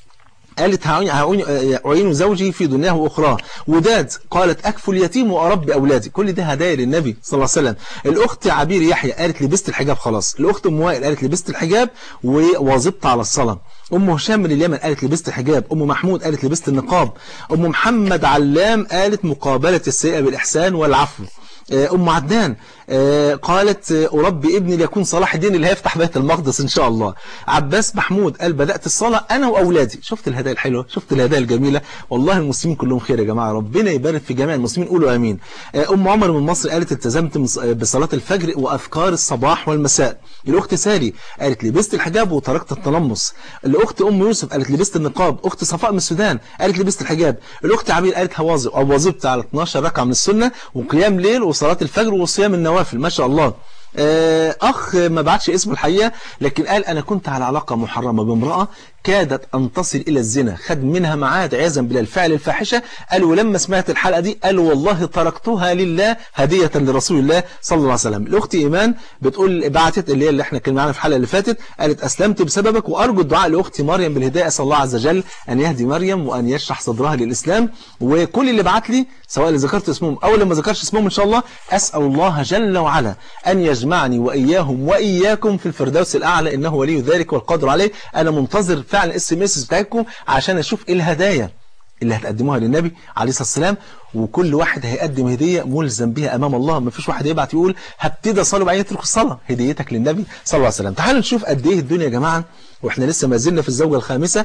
قالت هعين- هعين- أعين زوجي في دنياه وأخراه وداد قالت أكفل اليتيم وأربي أولادي كل ده هدايا للنبي صلى الله عليه وسلم الأخت عبير يحيى قالت لبست الحجاب خلاص الأخت أم وائل قالت لبست الحجاب وواظبت على الصلاة أم هشام من اليمن قالت لبست الحجاب أم محمود قالت لبست النقاب أم محمد علام قالت مقابلة السيئة بالإحسان والعفو آه، أم عدنان آه، قالت آه، أربي ابني ليكون صلاح الدين اللي هيفتح بيت المقدس إن شاء الله عباس محمود قال بدأت الصلاة أنا وأولادي شفت الهدايا الحلوة شفت الهدايا الجميلة والله المسلمين كلهم خير يا جماعة ربنا يبارك في جميع المسلمين قولوا آمين آه، أم عمر من مصر قالت التزمت مص- آه، بصلاة الفجر وأذكار الصباح والمساء الأخت سالي قالت لبست الحجاب وتركت التنمص الأخت أم يوسف قالت لبست النقاب أخت صفاء من السودان قالت لبست الحجاب الأخت عبير قالت هواظب أو واظبت على 12 ركعة من السنة وقيام ليل وصلاة الفجر وصيام النوافل ما شاء الله آه، أخ ما بعتش اسمه الحقيقة لكن قال أنا كنت على علاقة محرمة بامرأة كادت أن تصل إلى الزنا خد منها معاد عياذا بالله الفعل الفاحشة قال ولما سمعت الحلقة دي قال والله تركتها لله هدية لرسول الله صلى الله عليه وسلم الأخت إيمان بتقول بعتت اللي هي اللي احنا كنا معانا في الحلقة اللي فاتت قالت أسلمت بسببك وأرجو الدعاء لأختي مريم بالهداية أسأل الله عز وجل أن يهدي مريم وأن يشرح صدرها للإسلام وكل اللي بعت لي سواء اللي ذكرت اسمهم أو اللي ما ذكرش اسمهم إن شاء الله أسأل الله جل وعلا أن يجمعني وإياهم وإياكم في الفردوس الأعلى إنه ولي ذلك والقادر عليه أنا منتظر فعلا اس ام اس بتاعتكم عشان أشوف إيه الهدايا اللي هتقدموها للنبي عليه الصلاة والسلام وكل واحد هيقدم هدية ملزم بها أمام الله ما فيش واحد يبعت يقول هبتدي أصلي وبعدين يترك الصلاة هديتك للنبي صلى الله عليه وسلم تعالوا نشوف قد إيه الدنيا يا جماعة وإحنا لسه ما زلنا في الزوجة الخامسة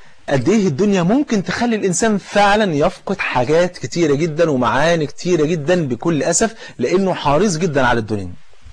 قد ايه الدنيا ممكن تخلي الانسان فعلا يفقد حاجات كتيرة جدا ومعاني كتيرة جدا بكل اسف لانه حريص جدا على الدنيا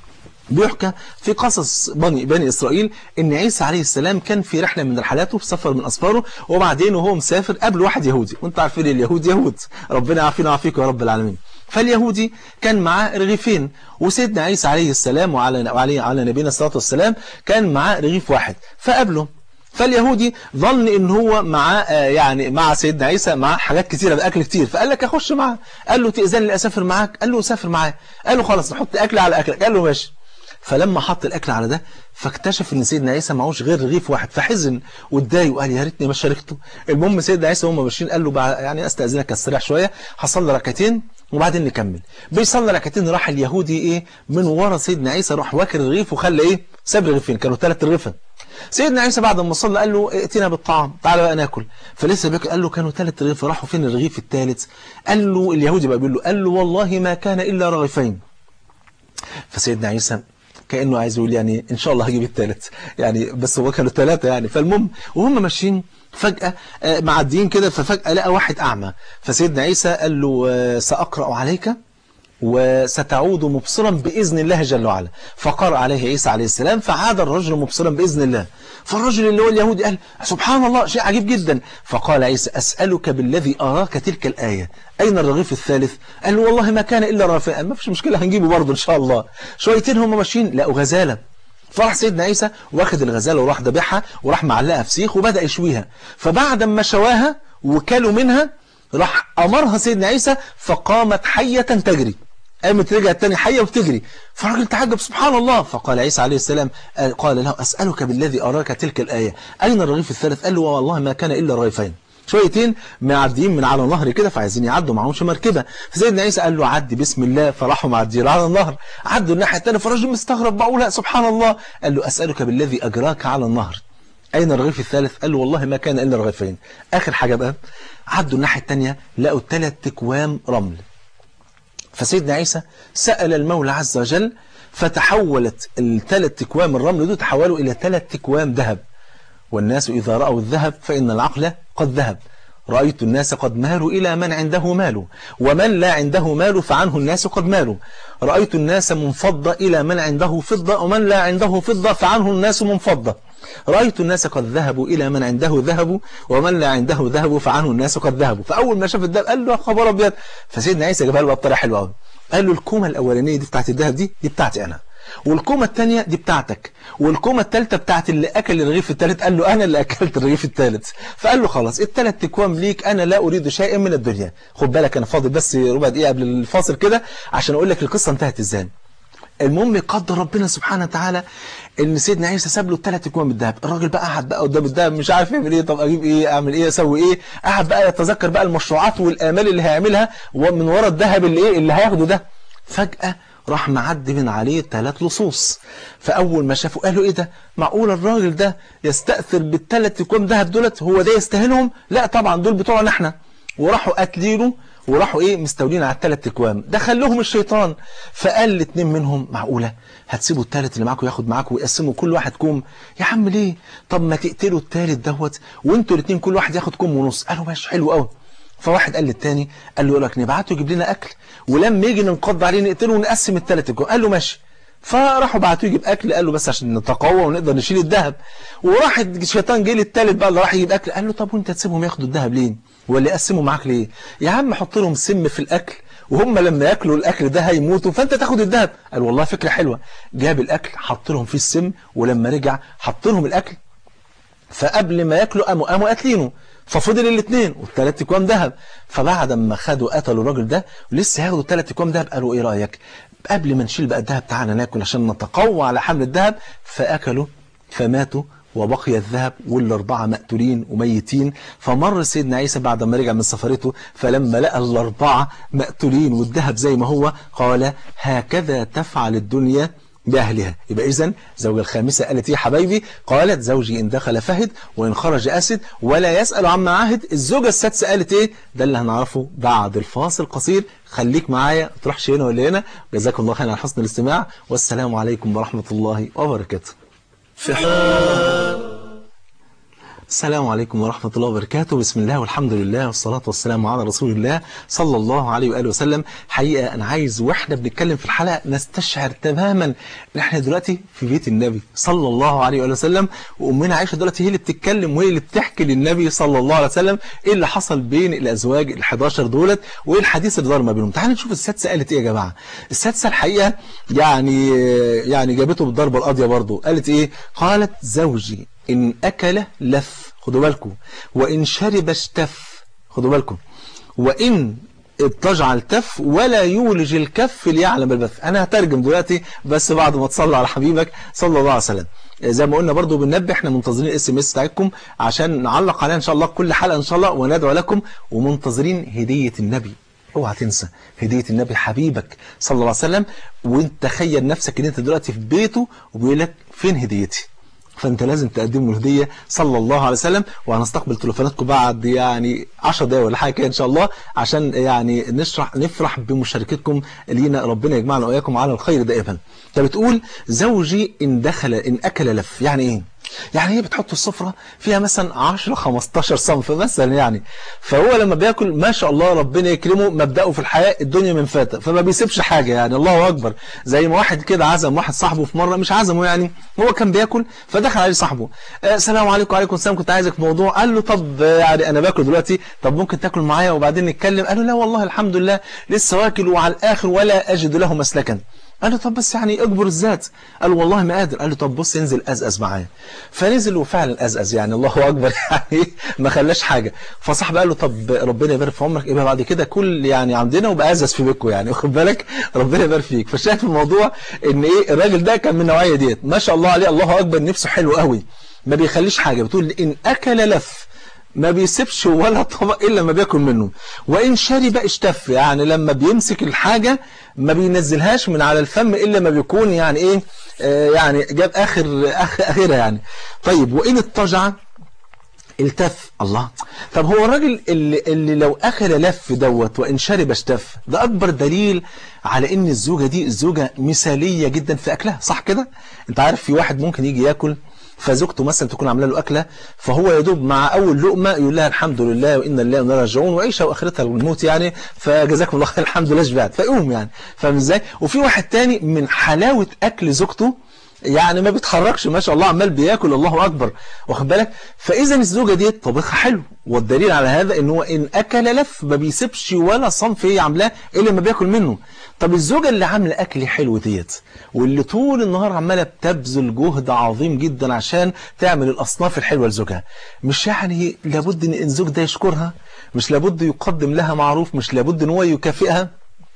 بيحكى في قصص بني, بني إسرائيل إن عيسى عليه السلام كان في رحلة من رحلاته في سفر من أسفاره وبعدين وهو مسافر قبل واحد يهودي وانت عارفين اليهود يهود ربنا يعافينا ويعافيكم يا رب العالمين فاليهودي كان معاه رغيفين وسيدنا عيسى عليه السلام وعلى وعليه على نبينا الصلاة والسلام كان معاه رغيف واحد فقابله فاليهودي ظن ان هو مع يعني مع سيدنا عيسى مع حاجات كتيره باكل كتير فقال لك اخش معاه قال له تاذن لي اسافر معاك قال له سافر معاه قال له خلاص نحط اكل على اكلك قال له ماشي فلما حط الاكل على ده فاكتشف ان سيدنا عيسى معهوش غير رغيف واحد فحزن واتضايق وقال يا ريتني ما شاركته المهم سيدنا عيسى وهم ماشيين قال له بقى يعني استاذنك استريح شويه هصلي ركعتين وبعدين نكمل بيصلي ركعتين راح اليهودي ايه من ورا سيدنا عيسى راح واكل الرغيف وخلى ايه ساب رغيفين كانوا ثلاث رغيفه سيدنا عيسى بعد ما صلى قال له ائتنا بالطعام تعالى بقى ناكل فلسه بياكل قال له كانوا ثلاث رغيف راحوا فين الرغيف الثالث قال له اليهودي بقى بيقول له قال له والله ما كان الا رغيفين فسيدنا عيسى كانه عايز يقول يعني ان شاء الله هجيب الثالث يعني بس هو كانوا ثلاثه يعني فالمهم وهم ماشيين فجأة معديين كده ففجأة لقى واحد أعمى فسيدنا عيسى قال له سأقرأ عليك وستعود مبصرا بإذن الله جل وعلا فقرأ عليه عيسى عليه السلام فعاد الرجل مبصرا بإذن الله فالرجل اللي هو اليهودي قال سبحان الله شيء عجيب جدا فقال عيسى أسألك بالذي أراك تلك الآية أين الرغيف الثالث قال له والله ما كان إلا رافع ما فيش مشكلة هنجيبه برضه إن شاء الله شويتين هم ماشيين لقوا غزالة فراح سيدنا عيسى واخد الغزالة وراح ذبحها وراح معلقها في سيخ وبدأ يشويها فبعد ما شواها وكلوا منها راح أمرها سيدنا عيسى فقامت حية تجري قامت رجعت تاني حية وبتجري فالراجل تعجب سبحان الله فقال عيسى عليه السلام قال له أسألك بالذي أراك تلك الآية أين الرغيف الثالث قال له والله ما كان إلا رغيفين شويتين معديين من على النهر كده فعايزين يعدوا معهمش مركبه فسيدنا عيسى قال له عدي بسم الله فراحوا معديين على النهر عدوا الناحيه الثانيه فالراجل مستغرب بقول لا سبحان الله قال له اسالك بالذي اجراك على النهر اين الرغيف الثالث قال له والله ما كان الا رغيفين اخر حاجه بقى عدوا الناحيه الثانيه لقوا ثلاث تكوام رمل فسيدنا عيسى سال المولى عز وجل فتحولت الثلاث تكوام الرمل دول تحولوا الى ثلاث تكوام ذهب والناس إذا رأوا الذهب فإن العقل قد ذهب رأيت الناس قد مالوا إلى من عنده مال ومن لا عنده مال فعنه الناس قد مالوا رأيت الناس منفضة إلى من عنده فضة ومن لا عنده فضة فعنه الناس منفضة رأيت الناس قد ذهبوا إلى من عنده ذهب ومن لا عنده ذهب فعنه الناس قد ذهبوا فأول ما شاف الذهب قال له خبر أبيض فسيدنا عيسى جابها له بطريقة حلوة قوي قال له الكومة الأولانية دي بتاعت الذهب دي دي بتاعتي أنا والكومة الثانية دي بتاعتك والكومة الثالثة بتاعت اللي أكل الرغيف الثالث قال له أنا اللي أكلت الرغيف الثالث فقال له خلاص الثلاث تكوام ليك أنا لا أريد شيئا من الدنيا خد بالك أنا فاضل بس ربع دقيقة قبل الفاصل كده عشان أقول لك القصة انتهت إزاي المهم قدر ربنا سبحانه وتعالى ان سيدنا عيسى ساب له الثلاث اكوام الذهب الراجل بقى قعد بقى قدام الذهب مش عارف يعمل ايه طب اجيب ايه اعمل ايه اسوي ايه قعد بقى يتذكر بقى المشروعات والامال اللي هيعملها ومن ورا الذهب اللي ايه اللي هياخده ده فجأة راح معدي من عليه ثلاث لصوص فأول ما شافوا قالوا إيه ده معقول الراجل ده يستأثر بالثلاث كوم ذهب دولت هو ده يستاهلهم لا طبعا دول بتوعنا احنا وراحوا قاتلينه وراحوا ايه مستولين على الثلاث اكوام دخلهم الشيطان فقال الاثنين منهم معقوله هتسيبوا الثالث اللي معاكم ياخد معاكم ويقسموا كل واحد كوم يا عم ليه طب ما تقتلوا الثالث دوت وانتوا الاثنين كل واحد ياخد كوم ونص قالوا ماشي حلو قوي فواحد قال للتاني قال له لك نبعته يجيب لنا اكل ولما يجي ننقض عليه نقتله ونقسم الثلاث الكوم قال له ماشي فراحوا بعتوه يجيب اكل قال له بس عشان نتقوى ونقدر نشيل الذهب وراح الشيطان جه للثالث بقى اللي راح يجيب اكل قال له طب وانت تسيبهم ياخدوا الذهب ليه ولا يقسموا معاك ليه يا عم حط لهم سم في الاكل وهم لما ياكلوا الاكل ده هيموتوا فانت تاخد الذهب قال والله فكره حلوه جاب الاكل حط لهم فيه السم ولما رجع حط لهم الاكل فقبل ما ياكلوا قاموا قاموا قاتلينه ففضل الاثنين والثلاث اكوام ذهب فبعد ما خدوا قتلوا الراجل ده ولسه هياخدوا الثلاث اكوام ذهب قالوا ايه رايك قبل ما نشيل بقى الذهب تعالى ناكل عشان نتقوى على حمل الذهب فاكلوا فماتوا وبقي الذهب والأربعة مقتولين وميتين فمر سيدنا عيسى بعد ما رجع من سفرته فلما لقى الأربعة مقتولين والذهب زي ما هو قال هكذا تفعل الدنيا بأهلها يبقى إذن زوج الخامسة قالت يا حبايبي قالت زوجي إن دخل فهد وإن خرج أسد ولا يسأل عما عهد الزوجة السادسة قالت إيه ده اللي هنعرفه بعد الفاصل قصير خليك معايا تروحش هنا ولا هنا جزاكم الله خير على حسن الاستماع والسلام عليكم ورحمة الله وبركاته في حال السلام عليكم ورحمة الله وبركاته بسم الله والحمد لله والصلاة والسلام على رسول الله صلى الله عليه وآله وسلم حقيقة أنا عايز وإحنا بنتكلم في الحلقة نستشعر تماما إن إحنا دلوقتي في بيت النبي صلى الله عليه وآله وسلم وأمنا عائشة دلوقتي هي اللي بتتكلم وهي اللي بتحكي للنبي صلى الله عليه وسلم إيه اللي حصل بين الأزواج ال 11 دولت وإيه الحديث اللي دار ما بينهم تعالوا نشوف السادسة قالت إيه يا جماعة السادسة الحقيقة يعني يعني جابته بالضربة القاضية برضه قالت إيه قالت زوجي إن أكل لف خدوا بالكم وإن شرب اشتف خدوا بالكم وإن اضطجع التف ولا يولج الكف ليعلم البث أنا هترجم دلوقتي بس بعد ما تصلوا على حبيبك صلى الله عليه وسلم زي ما قلنا برضو بننبه احنا منتظرين الاس ام اس بتاعتكم عشان نعلق عليها ان شاء الله كل حلقه ان شاء الله وندعو لكم ومنتظرين هديه النبي اوعى تنسى هديه النبي حبيبك صلى الله عليه وسلم وانت تخيل نفسك ان انت دلوقتي في بيته وبيقول لك فين هديتي فانت لازم تقدم له هديه صلى الله عليه وسلم وهنستقبل تليفوناتكم بعد يعني 10 دقايق ولا حاجه كده ان شاء الله عشان يعني نشرح نفرح بمشاركتكم لينا ربنا يجمعنا واياكم على الخير دائما انت بتقول زوجي ان دخل ان اكل لف يعني ايه يعني هي بتحط السفرة فيها مثلا 10 15 صنف مثلا يعني فهو لما بياكل ما شاء الله ربنا يكرمه مبدأه في الحياة الدنيا من فاتة فما بيسيبش حاجة يعني الله أكبر زي ما واحد كده عزم واحد صاحبه في مرة مش عزمه يعني هو كان بياكل فدخل عليه صاحبه آه السلام عليكم وعليكم السلام كنت عايزك في موضوع قال له طب يعني أنا باكل دلوقتي طب ممكن تاكل معايا وبعدين نتكلم قال له لا والله الحمد لله لسه واكل وعلى الآخر ولا أجد له مسلكا قال له طب بس يعني اجبر الذات قال له والله ما قادر قال له طب بص انزل ازقز معايا فنزل وفعلا ازقز يعني الله اكبر يعني ما خلاش حاجه فصاحبه قال له طب ربنا يبارك في عمرك يبقى بعد كده كل يعني عندنا وبقى ازقز في بيتكم يعني واخد بالك ربنا يبارك فيك فشايف في الموضوع ان ايه الراجل ده كان من النوعيه ديت ما شاء الله عليه الله اكبر نفسه حلو قوي ما بيخليش حاجه بتقول ان اكل لف ما بيسيبش ولا طبق إلا ما بياكل منه وإن شرب اشتف يعني لما بيمسك الحاجة ما بينزلهاش من على الفم إلا ما بيكون يعني إيه آه يعني جاب آخر آخر آخرها يعني طيب وإن اضطجع التف الله طب هو الراجل اللي, اللي لو أكل لف دوت وإن شرب اشتف ده أكبر دليل على إن الزوجة دي الزوجة مثالية جدا في أكلها صح كده أنت عارف في واحد ممكن يجي ياكل فزوجته مثلا تكون عامله له اكله فهو يدوب مع اول لقمه يقول لها الحمد لله وانا لله وانا راجعون وعيشه واخرتها الموت يعني فجزاكم الله خير الحمد لله شبعت فيقوم يعني فاهم ازاي وفي واحد تاني من حلاوه اكل زوجته يعني ما بيتحركش ما شاء الله عمال بياكل الله اكبر واخد بالك فاذا الزوجه دي طبخها حلو والدليل على هذا ان هو ان اكل لف ما بيسيبش ولا صنف هي عاملاه الا ما بياكل منه طب الزوجه اللي عامله اكل حلو ديت واللي طول النهار عماله بتبذل جهد عظيم جدا عشان تعمل الاصناف الحلوه لزوجها مش يعني لابد ان الزوج ده يشكرها مش لابد يقدم لها معروف مش لابد ان هو يكافئها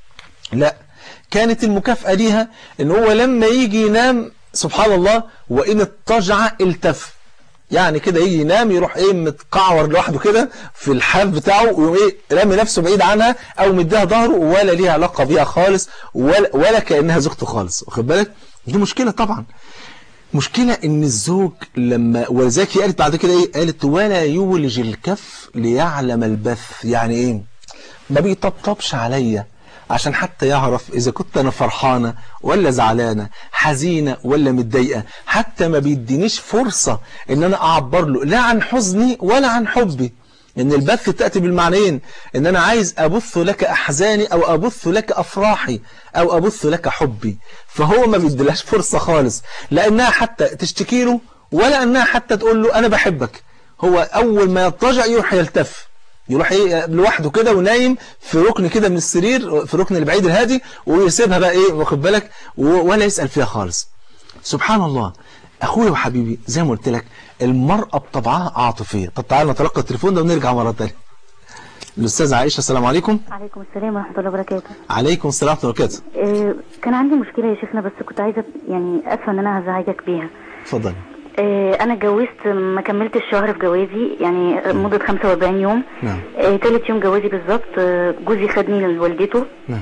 لا كانت المكافأة ليها ان هو لما يجي ينام سبحان الله وإن اضطجع التف يعني كده يجي ينام يروح ايه متقعور لوحده كده في الحاف بتاعه ويقوم ايه رامي نفسه بعيد عنها او مديها ظهره ولا ليها علاقه بيها خالص ولا, ولا كانها زوجته خالص واخد بالك دي مشكله طبعا مشكله ان الزوج لما ولذلك هي قالت بعد كده ايه قالت ولا يولج الكف ليعلم البث يعني ايه ما بيطبطبش عليا عشان حتى يعرف إذا كنت أنا فرحانة ولا زعلانة حزينة ولا متضايقة حتى ما بيدينيش فرصة إن أنا أعبر له لا عن حزني ولا عن حبي إن البث تأتي بالمعنيين إن أنا عايز أبث لك أحزاني أو أبث لك أفراحي أو أبث لك حبي فهو ما بيديلهاش فرصة خالص لأنها حتى تشتكي له ولا أنها حتى تقول له أنا بحبك هو أول ما يضطجع يروح يلتف يروح ايه لوحده كده ونايم في ركن كده من السرير في ركن البعيد الهادي ويسيبها بقى ايه واخد بالك ولا يسأل فيها خالص سبحان الله اخويا وحبيبي زي ما قلت لك المرأة بطبعها عاطفية طب تعالى نتلقى التليفون ده ونرجع مرة تانية الأستاذة عائشة السلام عليكم عليكم السلام ورحمة الله وبركاته عليكم السلام ورحمة الله وبركاته إيه كان عندي مشكلة يا شيخنا بس كنت عايزة يعني أسفة إن أنا هزعجك بيها اتفضلي إيه أنا اتجوزت ما كملتش شهر في جوازي يعني مدة 45 يوم نعم إيه تالت يوم جوازي بالظبط آه، جوزي خدني لوالدته نعم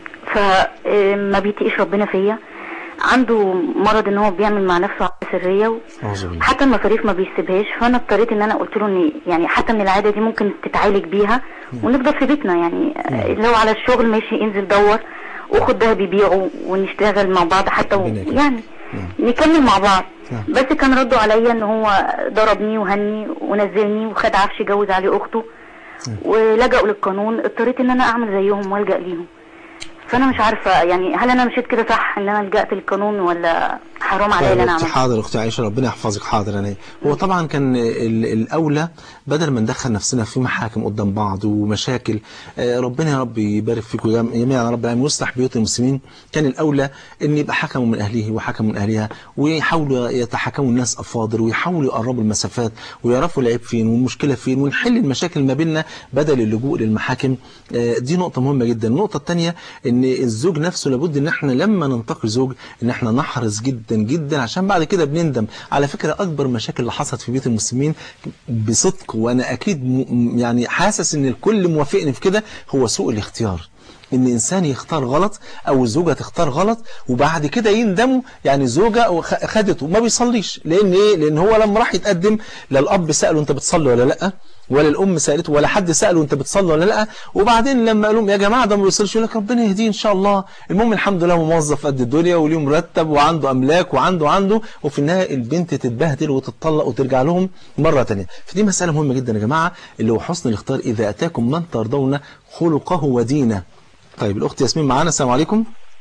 فما بيتقيش ربنا فيا عنده مرض ان هو بيعمل مع نفسه عادة سرية و... أعوذ بالله حتى المصاريف ما بيسيبهاش فانا اضطريت ان انا قلت له ان يعني حتى من العاده دي ممكن تتعالج بيها ونفضل في بيتنا يعني آه، اللي هو على الشغل ماشي انزل دور وخد ده بيبيعه ونشتغل مع بعض حتى و... ربنا يكرمك. يعني نعم. نكمل مع بعض نعم. بس كان رده عليا ان هو ضربني وهني ونزلني وخد عفش جوز عليه اخته ولجأوا للقانون اضطريت ان انا اعمل زيهم والجأ ليهم فانا مش عارفه يعني هل انا مشيت كده صح ان انا لجأت للقانون ولا حرام عليا طيب اللي انا أختي عملته حاضر اختي عائشه ربنا يحفظك حاضر انا هو طبعا كان ال- الاولى بدل ما ندخل نفسنا في محاكم قدام بعض ومشاكل آه، ربنا يا رب يبارك فيكم جم- جميعا يا رب العالمين ويصلح بيوت المسلمين كان الاولى ان يبقى حكم من اهله وحكم من اهلها ويحاولوا يتحكموا الناس افاضل ويحاولوا يقربوا المسافات ويعرفوا العيب فين والمشكله فين ونحل المشاكل ما بيننا بدل اللجوء للمحاكم آه، دي نقطه مهمه جدا النقطه الثانيه ان الزوج نفسه لابد ان احنا لما ننتقي زوج ان احنا نحرص جدا جدا عشان بعد كده بنندم على فكره اكبر مشاكل اللي حصلت في بيوت المسلمين بصدق وانا اكيد م- يعني حاسس ان الكل موافقني في كده هو سوء الاختيار ان انسان يختار غلط او زوجة تختار غلط وبعد كده يندموا يعني زوجة خ- خدته ما بيصليش لان ايه لان هو لما راح يتقدم لا الاب سأله انت بتصلي ولا لا ولا الام سألته ولا حد سأله انت بتصلي ولا لا وبعدين لما قالوا لهم يا جماعه ده ما بيصليش يقول لك ربنا يهديه ان شاء الله المهم الحمد لله هو موظف قد الدنيا وليه مرتب وعنده املاك وعنده عنده وفي النهايه البنت تتبهدل وتتطلق وترجع لهم مره ثانيه فدي مساله مهمه جدا يا جماعه اللي هو حسن الاختيار اذا اتاكم من ترضون خلقه ودينه طيب الأخت ياسمين معانا السلام عليكم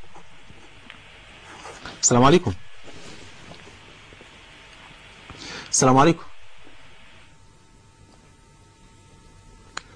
السلام عليكم السلام عليكم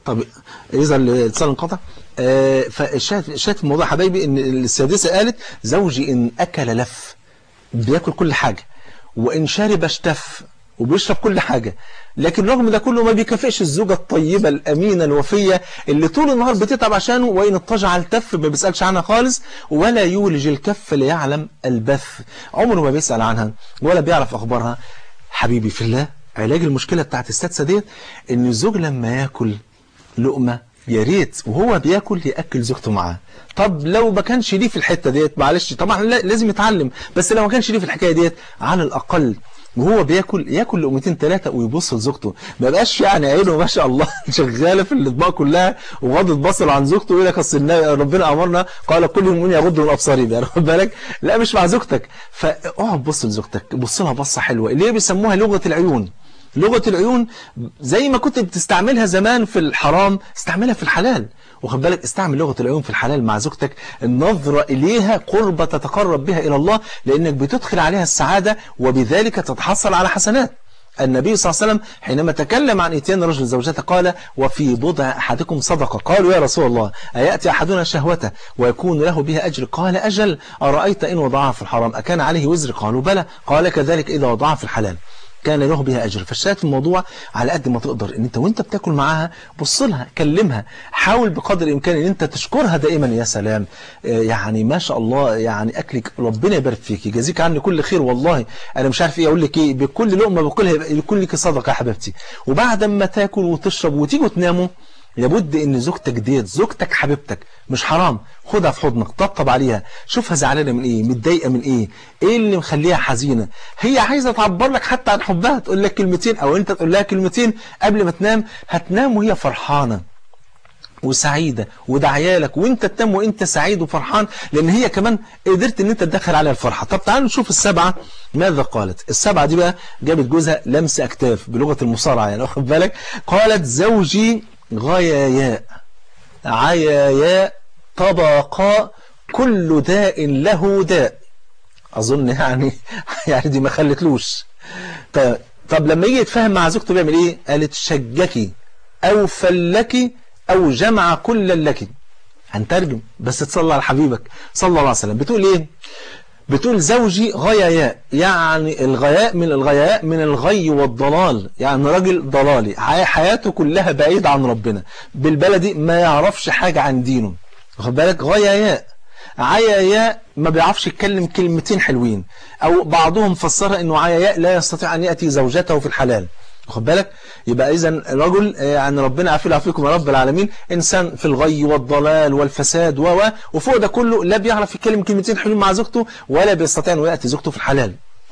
طب اذا الاتصال انقطع آه فالشاهد الشاهد في الموضوع يا حبايبي ان السادسه قالت زوجي ان اكل لف بياكل كل حاجه وان شرب اشتف وبيشرب كل حاجة لكن رغم ده كله ما بيكافئش الزوجة الطيبة الأمينة الوفية اللي طول النهار بتتعب عشانه وإن اضطجع التف ما بيسألش عنها خالص ولا يولج الكف ليعلم البث عمره ما بيسأل عنها ولا بيعرف أخبارها حبيبي في الله علاج المشكلة بتاعت السادسة ديت إن الزوج لما ياكل لقمة يا ريت وهو بياكل ياكل زوجته معاه طب لو ما كانش ليه في الحته ديت معلش طبعا لازم يتعلم بس لو ما كانش ليه في الحكايه ديت على الاقل وهو بياكل ياكل لقمتين ثلاثه ويبص لزوجته ما بقاش يعني عينه ما شاء الله شغاله في الاطباق كلها وغضت بصر عن زوجته ويقول لك اصل ربنا امرنا قال كل المؤمنين يغضوا من ابصارهم يعني خد بالك لا مش مع زوجتك فاقعد بص لزوجتك بص لها بصه حلوه اللي هي بيسموها لغه العيون لغة العيون زي ما كنت بتستعملها زمان في الحرام استعملها في الحلال وخد بالك استعمل لغة العيون في الحلال مع زوجتك النظرة إليها قربة تتقرب بها إلى الله لأنك بتدخل عليها السعادة وبذلك تتحصل على حسنات النبي صلى الله عليه وسلم حينما تكلم عن اتيان رجل زوجته قال وفي بضع أحدكم صدقة قالوا يا رسول الله أيأتي أحدنا شهوته ويكون له بها أجر قال أجل أرأيت إن وضعها في الحرام أكان عليه وزر قالوا بلى قال كذلك إذا وضعها في الحلال كان له بها أجر فالشاهد في الموضوع على قد ما تقدر ان انت وانت بتاكل معاها بص لها كلمها حاول بقدر الامكان ان انت تشكرها دائما يا سلام يعني ما شاء الله يعني اكلك ربنا يبارك فيك يجازيك عني كل خير والله انا مش عارف ايه اقول لك ايه بكل لقمه باكلها يكون لك صدقه يا حبيبتي وبعد ما تاكل وتشرب وتيجوا تناموا لابد ان زوجتك ديت زوجتك حبيبتك مش حرام خدها في حضنك طبطب عليها شوفها زعلانه من ايه متضايقه من ايه ايه اللي مخليها حزينه هي عايزه تعبر لك حتى عن حبها تقول لك كلمتين او انت تقول لها كلمتين قبل ما تنام هتنام وهي فرحانه وسعيدة ودعيالك وانت تنام وانت سعيد وفرحان لان هي كمان قدرت ان انت تدخل عليها الفرحة طب تعالوا نشوف السبعة ماذا قالت السبعة دي بقى جابت جوزها لمس اكتاف بلغة المصارعة يعني واخد بالك قالت زوجي غياياء عياياء طبقا كل داء له داء أظن يعني يعني دي ما خلتلوش طيب, طب لما يجي يتفاهم مع زوجته بيعمل إيه قالت شجكي أو فلكي أو جمع كل لك هنترجم بس تصلى على حبيبك صلى الله عليه وسلم بتقول إيه بتقول زوجي غياياء يعني الغياء من الغياء من الغي والضلال يعني راجل ضلالي حياته كلها بعيد عن ربنا بالبلدي ما يعرفش حاجة عن دينه واخد بالك غياياء عياياء ما بيعرفش يتكلم كلمتين حلوين او بعضهم فسرها انه عياياء لا يستطيع ان ياتي زوجته في الحلال واخد بالك يبقى اذا رجل يعني ربنا عافيه ويعافيكم يا رب العالمين انسان في الغي والضلال والفساد و وفوق ده كله لا بيعرف يتكلم كلمتين حلوين مع زوجته ولا بيستطيع انه ياتي زوجته في الحلال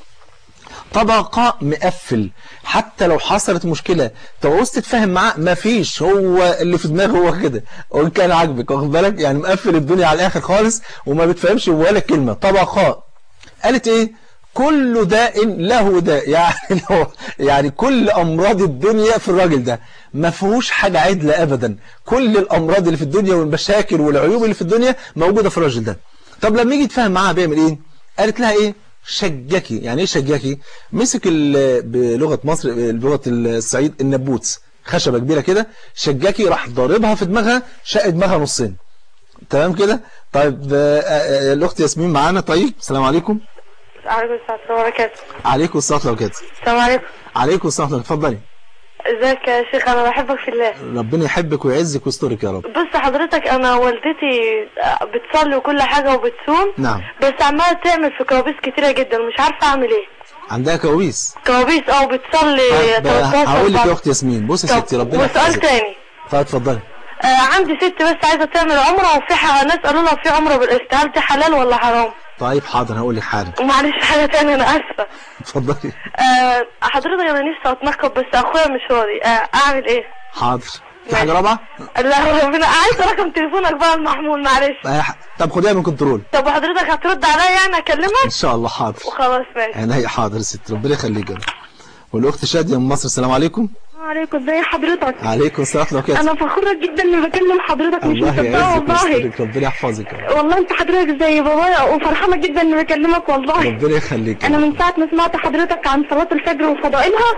طبقة مقفل حتى لو حصلت مشكلة تعوز تتفاهم معاه مفيش هو اللي في دماغه هو كده وان كان عاجبك واخد بالك يعني مقفل الدنيا على الاخر خالص وما بتفهمش ولا كلمة طبقاء قالت ايه كل داء له داء يعني يعني كل امراض الدنيا في الراجل ده ما فيهوش حاجة عدلة ابدا كل الامراض اللي في الدنيا والمشاكل والعيوب اللي في الدنيا موجودة في الراجل ده طب لما يجي يتفاهم معاها بيعمل ايه قالت لها ايه شجكي يعني ايه شجكي مسك بلغة مصر بلغة الصعيد النبوتس خشبة كبيرة كده شجكي راح ضاربها في دماغها شق دماغها نصين تمام كده طيب الاخت ياسمين معانا طيب السلام عليكم عليكم السلام وبركاته عليكم السلام وبركاته السلام عليكم عليكم السلام اتفضلي ازيك يا شيخ انا بحبك في الله ربنا يحبك ويعزك ويسترك يا رب بص حضرتك انا والدتي بتصلي وكل حاجة وبتصوم نعم بس عمالة تعمل في كوابيس كتيرة جدا ومش عارفة اعمل ايه عندها كوابيس كوابيس او بتصلي 13 هقول لك يا بعد- اختي ياسمين بصي يا طب، ستي ربنا وسؤال يحفظك تاني طيب اتفضلي آه عندي ست بس عايزة تعمل عمرة وفي ح- ناس قالوا لها في عمرة بالاستهال دي حلال ولا حرام طيب حاضر هقول لك حاجه ومعلش حاجة تانية انا اسفة اتفضلي آه حضرتك انا نفسي اتنقب بس اخويا مش راضي آه اعمل ايه حاضر في حاجه رابعه لا ربنا عايز رقم تليفونك بقى المحمول معلش آه، طب خديها من كنترول طب وحضرتك هترد عليا يعني ان اكلمك شاء الله حاضر وخلاص ماشي عينيا حاضر يا ست ربنا يخليك يا رب. والاخت شاديه من مصر السلام عليكم عليكم ازي حضرتك عليكم السلام ورحمه الله انا وبركاته فخورة جدا اني بكلم حضرتك مش الله مصدقة يعزك والله ويسترك ربنا يحفظك يا رب. والله انت حضرتك زي بابايا وفرحانة جدا اني بكلمك والله ربنا يخليك يا انا رب. من ساعة ما سمعت حضرتك عن صلاة الفجر وفضائلها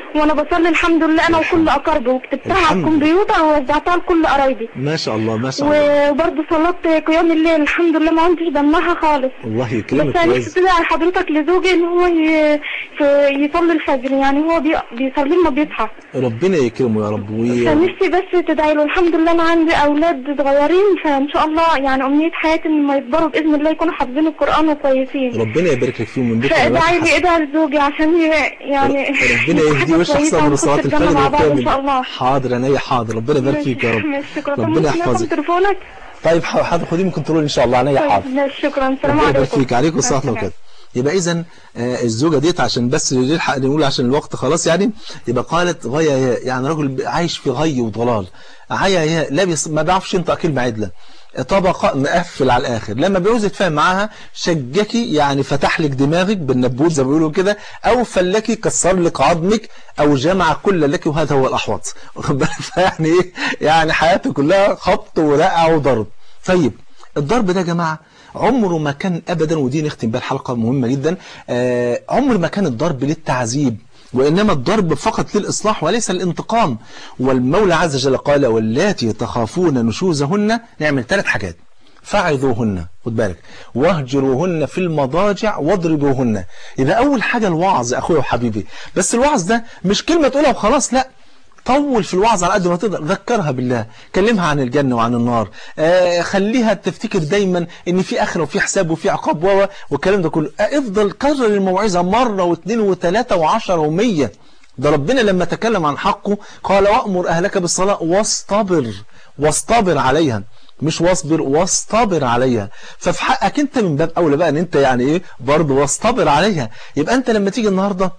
وانا بصلي الحمد لله انا وكل اقاربي وكتبتها على الحمد لله. الكمبيوتر ووزعتها لكل قرايبي ما شاء الله ما شاء الله وبرضه صليت قيام الليل الحمد لله ما عنديش دمها خالص الله بس يكرمك انا كويس نفسي تدعي حضرتك لزوجي ان هو ي- في- يصلي الفجر يعني هو بي- بيصلي لما بيصحى ربنا يكرمه يا رب وي... فنفسي بس تدعي له الحمد لله انا عندي اولاد صغيرين فان شاء الله يعني امنيه حياتي ان لما يكبروا باذن الله يكونوا حافظين القران وكويسين ربنا يبارك لك فيهم من بكره فادعي لبكرة. لي ادعي لزوجي عشان ي- يعني ربنا يهديه ويشرح كويسة صدره ونخش صلاه الجنة الفجر مع بعض ان والكامل شاء الله حاضر عينيا حاضر ربنا يبارك فيك يا رب ماشي شكرا طب ربنا ممكن آخد يحفظك تليفونك طيب ح- حاضر خدي من كنترول ان شاء الله عينيا حاضر طيب ماشي شكرا السلام ربنا يبارك عليكم فيك عليكم مع الصلاه السلامة. وكده يبقى اذا الزوجه ديت عشان بس نلحق نقول عشان الوقت خلاص يعني يبقى قالت غيا يا يعني رجل عايش في غي وضلال عيا يا لا بيص... ما بيعرفش ينطق كلمه عدله طبقه مقفل على الاخر لما بيعوز يتفاهم معاها شجكي يعني فتح لك دماغك بالنبوت زي ما بيقولوا كده او فلكي كسر لك عظمك او جمع كل لك وهذا هو الاحوط واخد بالك فيعني ايه يعني حياته كلها خبط ورقع وضرب طيب الضرب ده يا جماعه عمره ما كان ابدا ودي نختم بها الحلقه مهمه جدا آه عمر ما كان الضرب للتعذيب وإنما الضرب فقط للإصلاح وليس الانتقام والمولى عز وجل قال واللاتي تخافون نشوزهن نعمل ثلاث حاجات فعظوهن خد بالك واهجروهن في المضاجع واضربوهن يبقى أول حاجة الوعظ أخويا وحبيبي بس الوعظ ده مش كلمة تقولها وخلاص لا طول في الوعظ على قد ما تقدر ذكرها بالله كلمها عن الجنة وعن النار آه خليها تفتكر دايما ان في اخره وفي حساب وفي عقاب و والكلام ده كله آه افضل كرر الموعظة مرة واثنين وثلاثة وعشرة ومية ده ربنا لما تكلم عن حقه قال وأمر أهلك بالصلاة واصطبر واصطبر عليها مش واصبر واصطبر عليها ففي حقك انت من باب اولى بقى ان انت يعني ايه برضه واصطبر عليها يبقى انت لما تيجي النهارده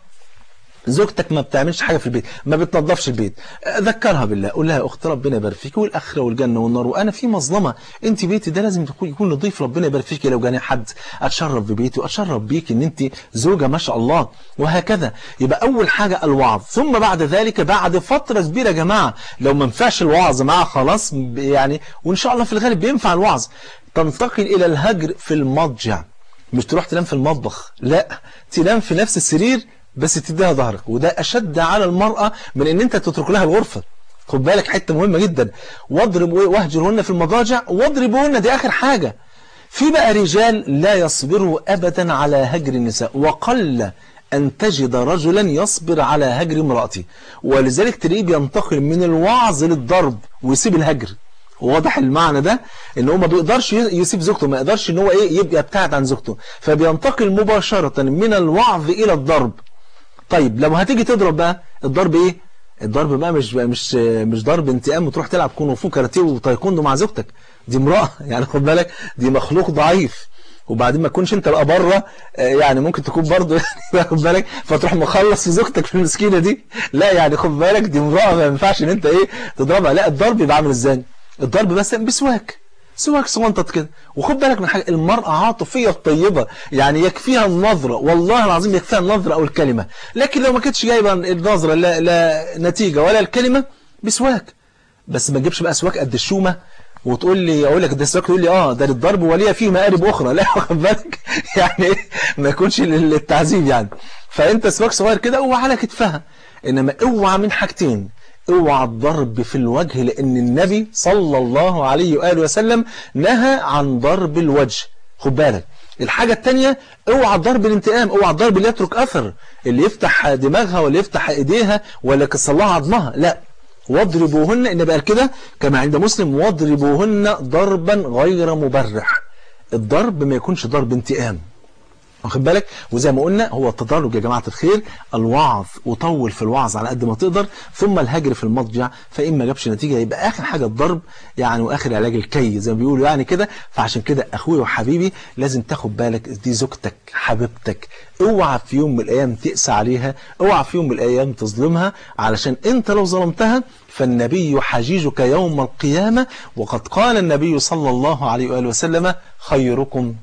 زوجتك ما بتعملش حاجة في البيت ما بتنظفش البيت ذكرها بالله قول لها يا اخت ربنا يبارك فيك والاخره والجنه والنار وانا في مظلمه انت بيتي ده لازم تكون يكون نظيف ربنا يبارك فيك لو جاني حد اتشرف ببيتي واتشرف بيك ان انت زوجه ما شاء الله وهكذا يبقى اول حاجه الوعظ ثم بعد ذلك بعد فتره كبيره يا جماعه لو ما ينفعش الوعظ معاها خلاص يعني وان شاء الله في الغالب بينفع الوعظ تنتقل الى الهجر في المضجع مش تروح تنام في المطبخ لا تنام في نفس السرير بس تديها ظهرك وده أشد على المرأة من ان انت تترك لها الغرفة خد بالك حتة مهمة جدا واضرب واهجرهن في المضاجع واضربوهن دي آخر حاجة في بقى رجال لا يصبروا أبدا على هجر النساء وقل أن تجد رجلا يصبر على هجر امرأته ولذلك تلاقيه بينتقل من الوعظ للضرب ويسيب الهجر واضح المعنى ده ان هو ما بيقدرش يسيب زوجته ما يقدرش ان هو ايه يبقى ابتعد عن زوجته فبينتقل مباشرة من الوعظ الى الضرب طيب لو هتيجي تضرب بقى الضرب ايه الضرب بقى مش مش مش ضرب انتقام وتروح تلعب كونغ فو كاراتيه وتايكوندو مع زوجتك دي امراه يعني خد بالك دي مخلوق ضعيف وبعدين ما تكونش انت بقى بره يعني ممكن تكون برضه يعني خد بالك فتروح مخلص في زوجتك في المسكينه دي لا يعني خد بالك دي امراه ما ينفعش ان انت ايه تضربها لا الضرب يبقى عامل ازاي الضرب مثلا بسواك سواك صوانطت كده وخد بالك من حاجه المرأة عاطفية طيبة يعني يكفيها النظرة والله العظيم يكفيها النظرة أو الكلمة لكن لو ما كانتش جايبة النظرة لا, لا نتيجة ولا الكلمة بسواك بس ما تجيبش بقى سواك قد الشومة وتقول لي اقول لك ده سواك تقول لي اه ده للضرب وليا فيه مقارب اخرى لا واخد بالك يعني ايه ما يكونش للتعذيب يعني فانت سواك صغير كده اوعى على كتفها انما اوعى من حاجتين اوعى الضرب في الوجه لان النبي صلى الله عليه وآله وسلم نهى عن ضرب الوجه خد بالك الحاجة التانية اوعى ضرب الانتقام اوعى الضرب اللي يترك اثر اللي يفتح دماغها ولا يفتح ايديها ولا يكسر لها عظمها لا واضربوهن ان بقى كده كما عند مسلم واضربوهن ضربا غير مبرح الضرب ما يكونش ضرب انتقام واخد بالك وزي ما قلنا هو التدرج يا جماعة الخير الوعظ وطول في الوعظ على قد ما تقدر ثم الهجر في المضجع فإن ما جابش نتيجة يبقى آخر حاجة الضرب يعني وآخر علاج الكي زي ما بيقولوا يعني كده فعشان كده أخوي وحبيبي لازم تاخد بالك دي زوجتك حبيبتك اوعى في يوم من الأيام تقسى عليها اوعى في يوم من الأيام تظلمها علشان انت لو ظلمتها فالنبي حجيجك يوم القيامة وقد قال النبي صلى الله عليه وآله وسلم خيركم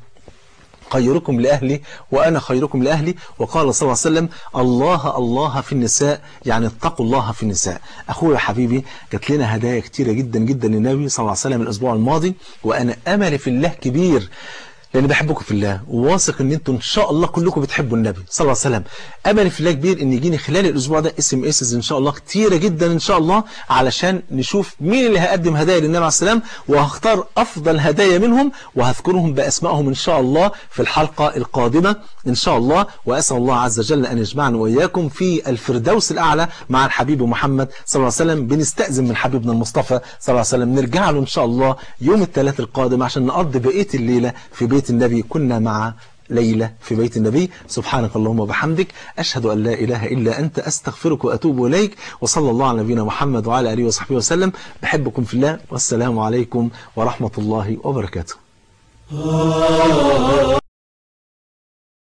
خيركم لأهلي وأنا خيركم لأهلي وقال صلى الله عليه وسلم الله الله في النساء يعني اتقوا الله في النساء أخويا وحبيبي جات لنا هدايا كتيرة جدا جدا للنبي صلى الله عليه وسلم الأسبوع الماضي وأنا أملي في الله كبير لان بحبكم في الله وواثق ان انتم ان شاء الله كلكم بتحبوا النبي صلى الله عليه وسلم املي في الله كبير ان يجيني خلال الاسبوع ده اس ام اس ان شاء الله كتيره جدا ان شاء الله علشان نشوف مين اللي هيقدم هدايا للنبي عليه السلام وهختار افضل هدايا منهم وهذكرهم باسمائهم ان شاء الله في الحلقه القادمه ان شاء الله واسال الله عز وجل ان يجمعنا واياكم في الفردوس الاعلى مع الحبيب محمد صلى الله عليه وسلم بنستاذن من حبيبنا المصطفى صلى الله عليه وسلم نرجع له ان شاء الله يوم الثلاث القادم عشان نقضي بقيه الليله في بيت النبي كنا مع ليلة في بيت النبي سبحانك اللهم وبحمدك أشهد أن لا إله إلا أنت أستغفرك وأتوب إليك وصلى الله على نبينا محمد وعلى آله وصحبه وسلم بحبكم في الله والسلام عليكم ورحمة الله وبركاته